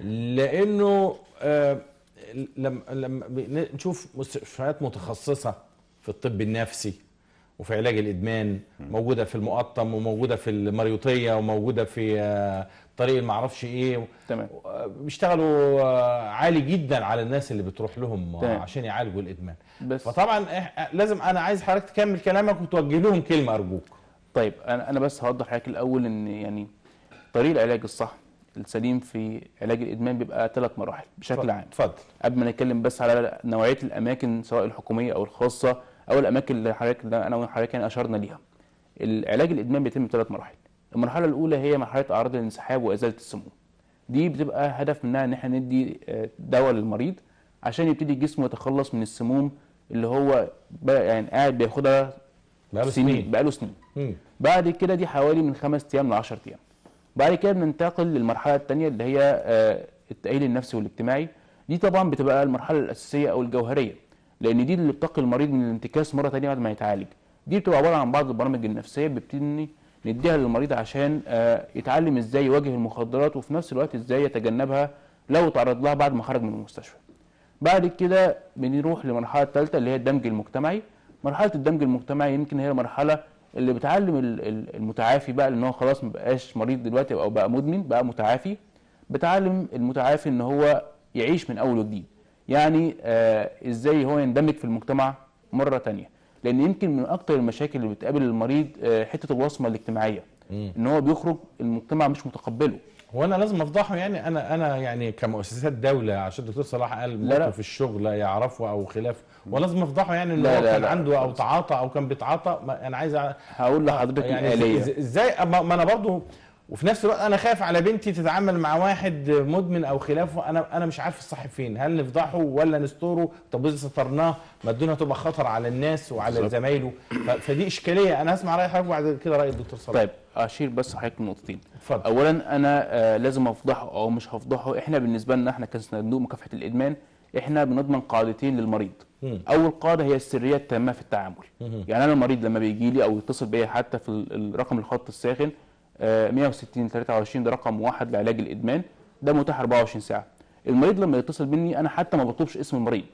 Speaker 1: لانه آه لما لما بن- نشوف مستشفيات متخصصه في الطب النفسي وفي علاج الادمان موجوده في المقطم وموجوده في المريوطيه وموجوده في آه طريق المعرفش ايه
Speaker 3: تمام.
Speaker 1: آه، بيشتغلوا آه عالي جدا على الناس اللي بتروح لهم آه،
Speaker 3: تمام.
Speaker 1: عشان يعالجوا الادمان
Speaker 3: بس
Speaker 1: فطبعا إح- لازم انا عايز حضرتك تكمل كلامك وتوجه لهم كلمه ارجوك
Speaker 3: طيب انا انا بس هوضح لحضرتك الاول ان يعني طريق العلاج الصح السليم في علاج الادمان بيبقى ثلاث مراحل بشكل عام
Speaker 1: اتفضل
Speaker 3: قبل ما نتكلم بس على نوعيه الاماكن سواء الحكوميه او الخاصه او الاماكن اللي حضرتك اللي انا وحضرتك يعني اشرنا ليها. العلاج الادمان بيتم بثلاث مراحل. المرحله الاولى هي مرحله اعراض الانسحاب وازاله السموم. دي بتبقى هدف منها ان احنا ندي آه، دواء للمريض عشان يبتدي الجسم يتخلص من السموم اللي هو بقى يعني قاعد بياخدها
Speaker 1: بقاله سنين.
Speaker 3: بقاله سنين.
Speaker 1: مم.
Speaker 3: بعد كده دي حوالي من خمس ايام ل 10 ايام بعد كده بننتقل للمرحله الثانيه اللي هي آه، التاهيل النفسي والاجتماعي دي طبعا بتبقى المرحله الاساسيه او الجوهريه لان دي اللي بتقي المريض من الانتكاس مره ثانيه بعد ما يتعالج دي بتبقى عباره عن بعض البرامج النفسيه بنبتدي نديها للمريض عشان آه، يتعلم ازاي يواجه المخدرات وفي نفس الوقت ازاي يتجنبها لو تعرض لها بعد ما خرج من المستشفى بعد كده بنروح للمرحله الثالثه اللي هي الدمج المجتمعي مرحله الدمج المجتمعي يمكن هي المرحله اللي بتعلم ال- ال- المتعافي بقى ان هو خلاص ما بقاش مريض دلوقتي او بقى مدمن بقى متعافي بتعلم المتعافي ان هو يعيش من اول وجديد يعني آه ازاي هو يندمج في المجتمع مره تانية لان يمكن من اكتر المشاكل اللي بتقابل المريض آه حته الوصمه الاجتماعيه ان هو بيخرج المجتمع مش متقبله
Speaker 1: هو انا لازم افضحه يعني انا انا يعني كمؤسسات دوله عشان الدكتور صلاح قال
Speaker 3: لا لا.
Speaker 1: موقف الشغل لا يعرفه او خلافه ولازم افضحه يعني ان
Speaker 3: لا
Speaker 1: هو
Speaker 3: لا
Speaker 1: كان
Speaker 3: لا.
Speaker 1: عنده او تعاطى او كان بيتعاطى ما انا عايز أع-
Speaker 3: هقول لحضرتك
Speaker 1: يعني
Speaker 3: الاليه
Speaker 1: إز- ازاي ما ما انا برضو وفي نفس الوقت انا خايف على بنتي تتعامل مع واحد مدمن او خلافه انا انا مش عارف الصح فين هل نفضحه ولا نستوره طب اذا سترناه ما الدنيا تبقى خطر على الناس وعلى
Speaker 2: بالظبط.
Speaker 1: زمايله ف- فدي اشكاليه انا هسمع راي حضرتك وبعد كده راي الدكتور صلاح
Speaker 3: طيب اشير بس حضرتك لنقطتين
Speaker 1: اتفضل
Speaker 3: اولا انا آه لازم افضحه او مش هفضحه احنا بالنسبه لنا احنا كصندوق مكافحه الادمان احنا بنضمن قاعدتين للمريض
Speaker 1: مم.
Speaker 3: اول قاعده هي السريه التامه في التعامل
Speaker 1: مم.
Speaker 3: يعني انا المريض لما بيجي لي او يتصل بيا حتى في ال- الرقم الخط الساخن آه 160 23 ده رقم واحد لعلاج الادمان ده متاح 24 ساعه المريض لما يتصل مني انا حتى ما بطلبش اسم المريض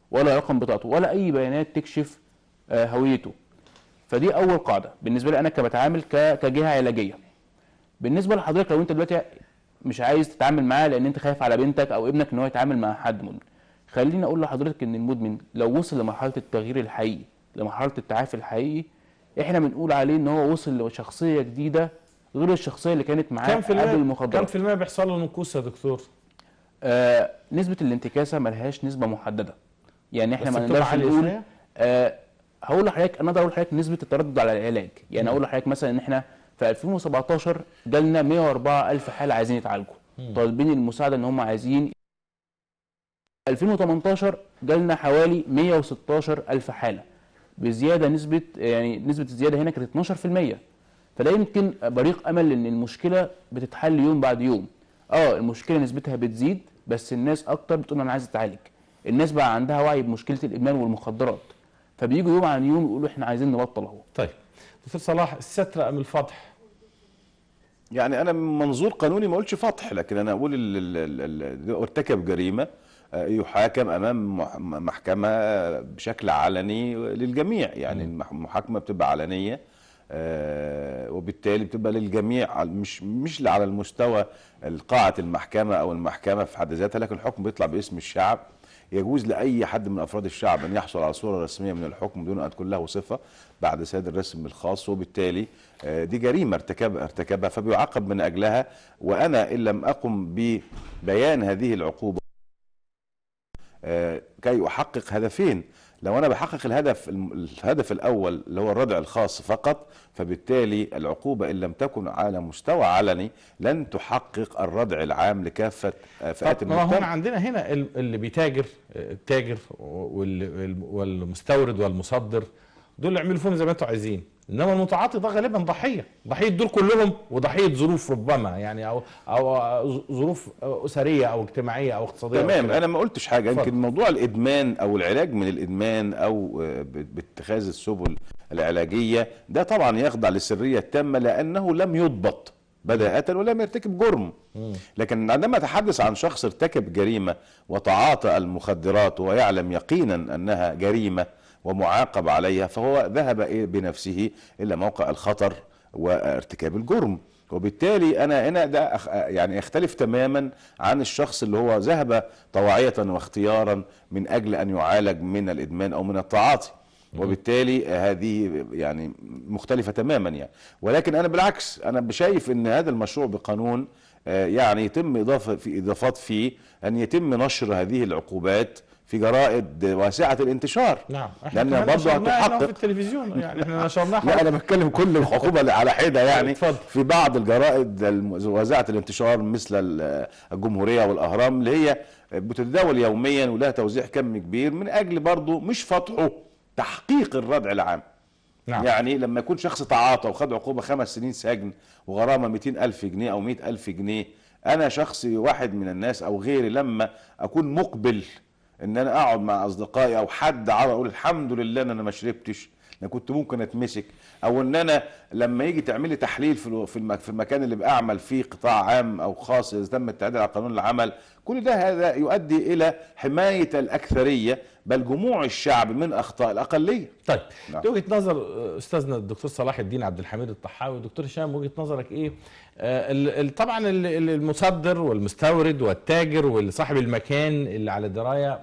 Speaker 3: ولا رقم بطاقته ولا اي بيانات تكشف آه، هويته فدي اول قاعده بالنسبه لي انا كبتعامل ك- كجهه علاجيه بالنسبه لحضرتك لو انت دلوقتي مش عايز تتعامل معاه لان انت خايف على بنتك او ابنك ان هو يتعامل مع حد مدمن خليني اقول لحضرتك ان المدمن لو وصل لمرحله التغيير الحقيقي لمرحله التعافي الحقيقي احنا بنقول عليه ان هو وصل لشخصيه جديده غير الشخصيه اللي كانت معاه
Speaker 1: كم في
Speaker 3: قبل
Speaker 1: المية كم
Speaker 3: المخدرات
Speaker 1: في المية بيحصل له نكوص يا دكتور؟
Speaker 3: آه نسبه الانتكاسه ملهاش نسبه محدده يعني احنا
Speaker 1: بس
Speaker 3: ما
Speaker 1: بتبقى
Speaker 3: نقدرش
Speaker 1: عالية
Speaker 3: نقول
Speaker 1: شوية؟
Speaker 3: آه هقول لحضرتك انا اقدر اقول لحضرتك نسبه التردد على العلاج يعني اقول لحضرتك مثلا ان احنا في 2017 جالنا 104 الف حاله عايزين يتعالجوا طالبين المساعده ان هم عايزين 2018 جالنا حوالي 116 الف حاله بزياده نسبه يعني نسبه الزياده هنا كانت 12% فده يمكن بريق امل ان المشكله بتتحل يوم بعد يوم اه المشكله نسبتها بتزيد بس الناس اكتر بتقول انا عايز اتعالج الناس بقى عندها وعي بمشكله الادمان والمخدرات فبييجوا يوم عن يوم يقولوا احنا عايزين نبطل اهو
Speaker 1: طيب دكتور صلاح الستر ام الفضح؟
Speaker 2: يعني انا من منظور قانوني ما اقولش فضح لكن انا اقول ال- ال- ال- ال- ارتكب جريمه آه، يحاكم امام مح- محكمه بشكل علني للجميع يعني المح- المحاكمه بتبقى علنيه آه، وبالتالي بتبقى للجميع على- مش مش على المستوى قاعه المحكمه او المحكمه في حد ذاتها لكن الحكم بيطلع باسم الشعب يجوز لاي حد من افراد الشعب ان يحصل على صوره رسميه من الحكم دون ان تكون له صفه بعد سيد الرسم الخاص وبالتالي آه، دي جريمه ارتكب ارتكبها فبيعاقب من اجلها وانا ان لم اقم ببيان هذه العقوبه آه، كي احقق هدفين لو انا بحقق الهدف الم- الهدف الاول اللي هو الردع الخاص فقط فبالتالي العقوبه ان لم تكن على مستوى علني لن تحقق الردع العام لكافه آه، فئات
Speaker 1: طب ما هو
Speaker 2: المجتمع
Speaker 1: عندنا هنا ال- اللي بيتاجر آه، التاجر وال- والمستورد والمصدر دول اللي يعملوا فيهم زي ما انتوا عايزين انما المتعاطي ده غالبا ضحيه ضحيه دول كلهم وضحيه ظروف ربما يعني او او ظروف اسريه او اجتماعيه او اقتصاديه أو
Speaker 2: تمام
Speaker 1: كده.
Speaker 2: انا ما قلتش حاجه
Speaker 1: اتفضل.
Speaker 2: يمكن موضوع الادمان او العلاج من الادمان او آه، ب- باتخاذ السبل العلاجيه ده طبعا يخضع للسريه التامه لانه لم يضبط بداءة ولم يرتكب جرم لكن عندما اتحدث عن شخص ارتكب جريمه وتعاطى المخدرات ويعلم يقينا انها جريمه ومعاقب عليها فهو ذهب إيه بنفسه الى موقع الخطر وارتكاب الجرم وبالتالي انا هنا ده أخ- يعني يختلف تماما عن الشخص اللي هو ذهب طواعية واختيارا من اجل ان يعالج من الادمان او من التعاطي وبالتالي هذه يعني مختلفة تماما يعني ولكن انا بالعكس انا شايف ان هذا المشروع بقانون آه، يعني يتم اضافة في اضافات فيه ان يتم نشر هذه العقوبات في جرائد واسعة الانتشار
Speaker 1: نعم احنا
Speaker 2: لان
Speaker 1: كمان
Speaker 2: برضه
Speaker 1: نشرناها هنا في
Speaker 2: هتحقق
Speaker 1: التلفزيون يعني احنا نشرناها
Speaker 2: لا انا بتكلم كل العقوبه على حده يعني
Speaker 1: اتفضل.
Speaker 2: في بعض الجرائد الم- واسعه الانتشار مثل ال- الجمهوريه والاهرام اللي هي بتتداول يوميا ولها توزيع كم كبير من اجل برضه مش فتحه تحقيق الردع العام
Speaker 1: نعم.
Speaker 2: يعني لما يكون شخص تعاطى وخد عقوبه خمس سنين سجن وغرامه 200 الف جنيه او 100 الف جنيه انا شخصي واحد من الناس او غيري لما اكون مقبل ان انا اقعد مع اصدقائي او حد عرى اقول الحمد لله ان انا ما شربتش انا كنت ممكن اتمسك او ان انا لما يجي تعملي تحليل في الو- في المك- في المكان اللي بعمل فيه قطاع عام او خاص اذا تم التعديل على قانون العمل كل ده هذا يؤدي الى حمايه الاكثريه بل جموع الشعب من اخطاء الاقليه
Speaker 1: طيب
Speaker 2: نعم.
Speaker 1: دي وجهه نظر آه، استاذنا الدكتور صلاح الدين عبد الحميد الطحاوي دكتور هشام وجهه نظرك ايه آه ال- ال- طبعا ال- ال- المصدر والمستورد والتاجر وصاحب المكان اللي على درايه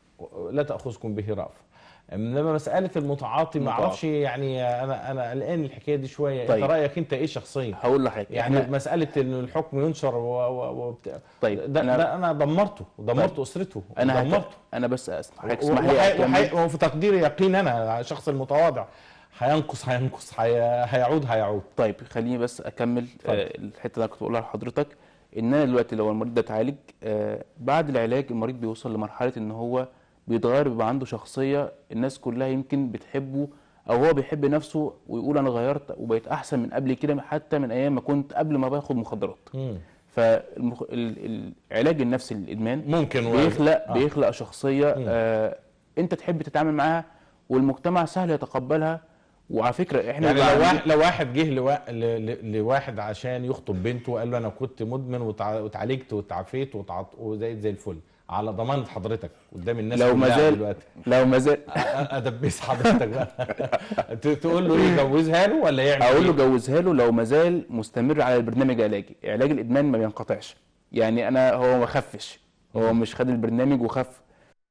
Speaker 1: لا تاخذكم به رأفه انما مساله المتعاطي ما
Speaker 3: المتعاطي.
Speaker 1: اعرفش يعني انا انا قلقان الحكايه دي شويه
Speaker 3: طيب.
Speaker 1: انت رايك انت ايه شخصيا
Speaker 3: هقول لحضرتك
Speaker 1: يعني
Speaker 3: إحنا-
Speaker 1: مساله ان الحكم ينشر و... و... و...
Speaker 3: طيب،
Speaker 1: ده,
Speaker 3: أنا-
Speaker 1: ده انا دمرته دمرت
Speaker 3: طيب.
Speaker 1: اسرته
Speaker 3: انا هك...
Speaker 1: دمرته
Speaker 3: انا بس اسمح حضرتك
Speaker 1: و-
Speaker 3: اسمح لي
Speaker 1: وحي-
Speaker 3: أكمل.
Speaker 1: وحي- وفي تقديري يقين انا الشخص المتواضع هينقص هينقص هي- هيعود هيعود
Speaker 3: طيب خليني بس اكمل آه الحته اللي أنا كنت بقولها لحضرتك ان انا دلوقتي لو المريض ده اتعالج آه بعد العلاج المريض بيوصل لمرحله ان هو بيتغير بيبقى عنده شخصيه الناس كلها يمكن بتحبه او هو بيحب نفسه ويقول انا غيرت وبقيت احسن من قبل كده حتى من ايام ما كنت قبل ما باخد مخدرات فالعلاج النفسي للادمان
Speaker 1: ممكن و-
Speaker 3: بيخلق
Speaker 1: آه.
Speaker 3: بيخلق شخصيه آه انت تحب تتعامل معاها والمجتمع سهل يتقبلها وعلى فكره احنا
Speaker 1: يعني
Speaker 3: بيبقى
Speaker 1: لو
Speaker 3: عندنا-
Speaker 1: واحد لو واحد جه لوا... ل... ل... لواحد عشان يخطب بنته وقال له انا كنت مدمن وتع... وتعالجت وتعافيت وتع... وزيت زي الفل على ضمانه حضرتك قدام الناس
Speaker 3: لو ما
Speaker 1: كلها
Speaker 3: زال
Speaker 1: دلوقتي
Speaker 3: لو ما زال
Speaker 1: أ- أ- ادبس حضرتك بقى ت- تقول له ايه جوزها له ولا يعمل
Speaker 3: اقول له
Speaker 1: إيه؟
Speaker 3: جوزها له لو ما زال مستمر على البرنامج العلاجي علاج الادمان ما بينقطعش يعني انا هو ما خفش هو مش خد البرنامج وخف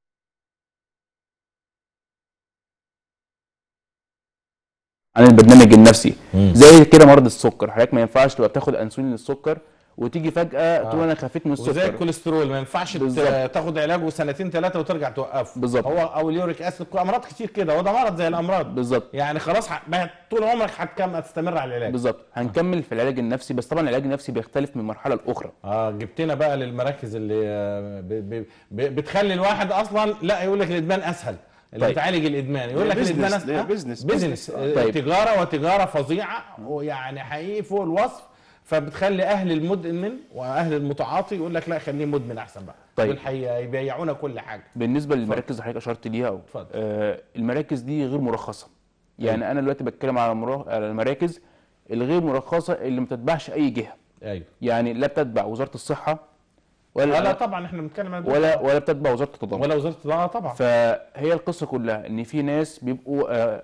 Speaker 3: عن البرنامج النفسي
Speaker 1: مم.
Speaker 3: زي كده مرض السكر حضرتك ما ينفعش تبقى بتاخد انسولين للسكر وتيجي فجاه تقول انا خفيت من
Speaker 1: وزي
Speaker 3: السكر
Speaker 1: الكوليسترول ما ينفعش ت-
Speaker 3: بالظبط.
Speaker 1: تاخد علاجه سنتين ثلاثه وترجع توقفه
Speaker 3: بالظبط.
Speaker 1: هو او اليوريك اسيد امراض كتير كده وده مرض زي الامراض
Speaker 3: بالظبط
Speaker 1: يعني خلاص ح- بقى طول عمرك هتكمل هتستمر على العلاج
Speaker 3: بالظبط هنكمل في العلاج النفسي بس طبعا العلاج النفسي بيختلف من مرحله لاخرى
Speaker 1: اه جبتنا بقى للمراكز اللي آه، ب- ب- ب- بتخلي الواحد اصلا لا يقول لك الادمان اسهل اللي
Speaker 3: طيب.
Speaker 1: بتعالج الادمان يقول لك
Speaker 2: بيزنس،
Speaker 1: الادمان
Speaker 2: لا،
Speaker 1: اسهل
Speaker 2: بيزنس،
Speaker 1: بيزنس
Speaker 2: بيزنس.
Speaker 1: آه،
Speaker 3: طيب.
Speaker 1: تجاره وتجاره فظيعه ويعني حقيقي فوق الوصف فبتخلي اهل المدمن واهل المتعاطي يقول لك لا خليه مدمن احسن بقى
Speaker 3: طيب.
Speaker 1: دول حقيقة يبيعونا كل حاجه
Speaker 3: بالنسبه للمراكز اللي حضرتك اشرت ليها
Speaker 1: اتفضل.
Speaker 3: آه المراكز دي غير مرخصه يعني انا دلوقتي بتكلم على مرا- على المراكز الغير مرخصه اللي ما تتبعش اي جهه
Speaker 1: ايوه
Speaker 3: يعني لا بتتبع وزاره الصحه
Speaker 1: لا لا
Speaker 3: ولا
Speaker 1: طبعا احنا بنتكلم عن
Speaker 3: ولا ولا بتتبع وزاره التضامن
Speaker 1: ولا وزاره الزراعه طبعا
Speaker 3: فهي القصه كلها ان في ناس بيبقوا آه،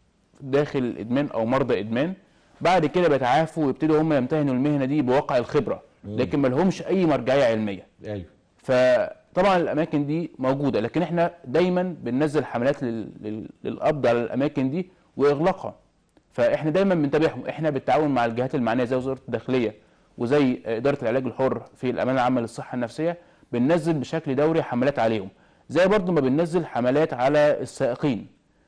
Speaker 3: داخل الادمان او مرضى ادمان بعد كده بيتعافوا ويبتدوا هم يمتهنوا المهنه دي بواقع الخبره لكن ما لهمش اي مرجعيه علميه
Speaker 1: ايوه
Speaker 3: فطبعا الاماكن دي موجوده لكن احنا دايما بننزل حملات لل- لل- للقبض على الاماكن دي واغلاقها فاحنا دايما بنتابعهم احنا بالتعاون مع الجهات المعنيه زي وزاره الداخليه وزي اداره العلاج الحر في الامانه العامه للصحه النفسيه بننزل بشكل دوري حملات عليهم زي برضو ما بننزل حملات على السائقين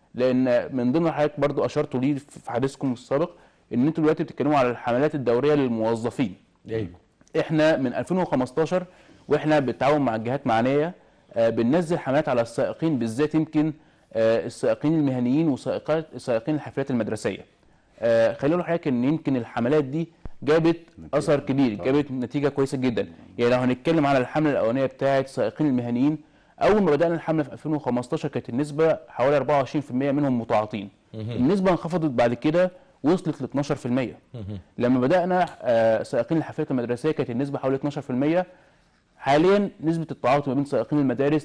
Speaker 3: لان من ضمن حضرتك برضو اشرتوا ليه في حديثكم السابق ان انتوا دلوقتي بتتكلموا على الحملات الدوريه للموظفين
Speaker 1: ايوه
Speaker 3: احنا من 2015 واحنا بالتعاون مع الجهات معنيه آه، بننزل حملات على السائقين بالذات يمكن آه، السائقين المهنيين وسائقات سائقين الحافلات المدرسيه آه، خليني اقول لحضرتك ان يمكن الحملات دي جابت اثر كبير جابت نتيجه كويسه جدا يعني لو هنتكلم على الحمله الاولانيه بتاعه السائقين المهنيين اول ما بدانا الحمله في 2015 كانت النسبه حوالي 24% منهم متعاطين النسبه انخفضت بعد كده وصلت ل 12% لما بدانا آه، سائقين الحافلات المدرسيه كانت النسبه حوالي 12% حاليا نسبه التعاطي ما بين سائقين المدارس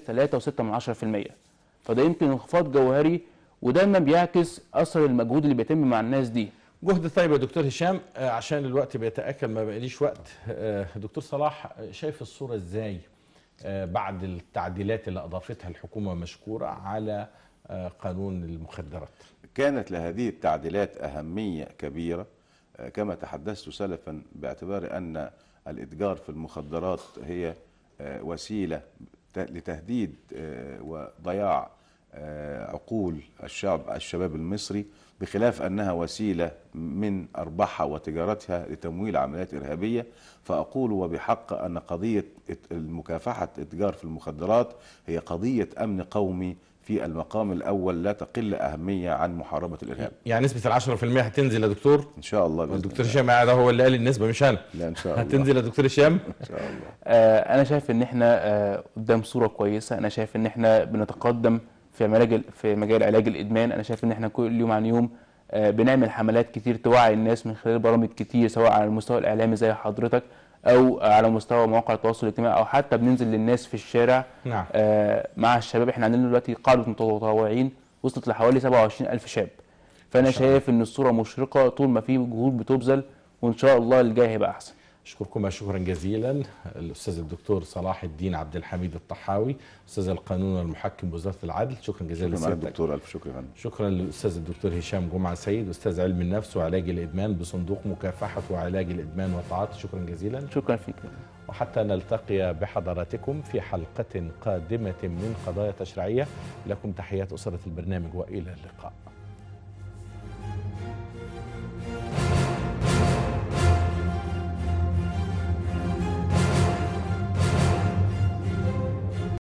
Speaker 3: 3.6% فده يمكن انخفاض جوهري ودايما بيعكس اثر المجهود اللي بيتم مع الناس دي
Speaker 1: جهد طيب يا دكتور هشام آه، عشان الوقت بيتاكل ما بقاليش وقت آه، دكتور صلاح آه، شايف الصوره ازاي آه، بعد التعديلات اللي اضافتها الحكومه مشكوره على آه، قانون المخدرات
Speaker 2: كانت لهذه التعديلات أهمية كبيرة آه، كما تحدثت سلفا باعتبار أن الإتجار في المخدرات هي آه، وسيلة ت- لتهديد آه، وضياع آه، عقول الشعب الشباب المصري بخلاف أنها وسيلة من أرباحها وتجارتها لتمويل عمليات إرهابية فأقول وبحق أن قضية إت- المكافحة الإتجار في المخدرات هي قضية أمن قومي في المقام الأول لا تقل أهمية عن محاربة الإرهاب
Speaker 1: يعني نسبه ال 10% هتنزل يا دكتور
Speaker 2: إن شاء الله بإذن
Speaker 1: الدكتور
Speaker 2: الله.
Speaker 1: هشام قاعد هو اللي قال النسبه مش انا
Speaker 2: لا إن شاء الله
Speaker 1: هتنزل يا دكتور هشام
Speaker 2: إن شاء الله
Speaker 3: آه، انا شايف ان احنا آه، قدام صوره كويسه انا شايف ان احنا بنتقدم في مجال في مجال علاج الادمان انا شايف ان احنا كل يوم عن يوم آه، بنعمل حملات كتير توعي الناس من خلال برامج كتير سواء على المستوى الاعلامي زي حضرتك او على مستوى مواقع التواصل الاجتماعي او حتى بننزل للناس في الشارع
Speaker 1: نعم.
Speaker 3: آه، مع الشباب احنا عندنا دلوقتي قاعده متطوعين وصلت لحوالي 27000 شاب فانا شايف ان الصوره مشرقه طول ما في جهود بتبذل وان شاء الله الجاي هيبقى احسن
Speaker 1: اشكركم شكرا جزيلا الاستاذ الدكتور صلاح الدين عبد الحميد الطحاوي استاذ القانون والمحكم بوزاره العدل شكرا جزيلا
Speaker 2: شكرا معالي
Speaker 1: لسيادتك
Speaker 2: الدكتور ألف شكر يا فندم
Speaker 1: شكرا للاستاذ الدكتور هشام جمعه سيد استاذ علم النفس وعلاج الادمان بصندوق مكافحه وعلاج الادمان والتعاطي شكرا جزيلا
Speaker 3: شكرا فيك
Speaker 1: وحتى نلتقي بحضراتكم في حلقه قادمه من قضايا تشريعيه لكم تحيات اسره البرنامج والى اللقاء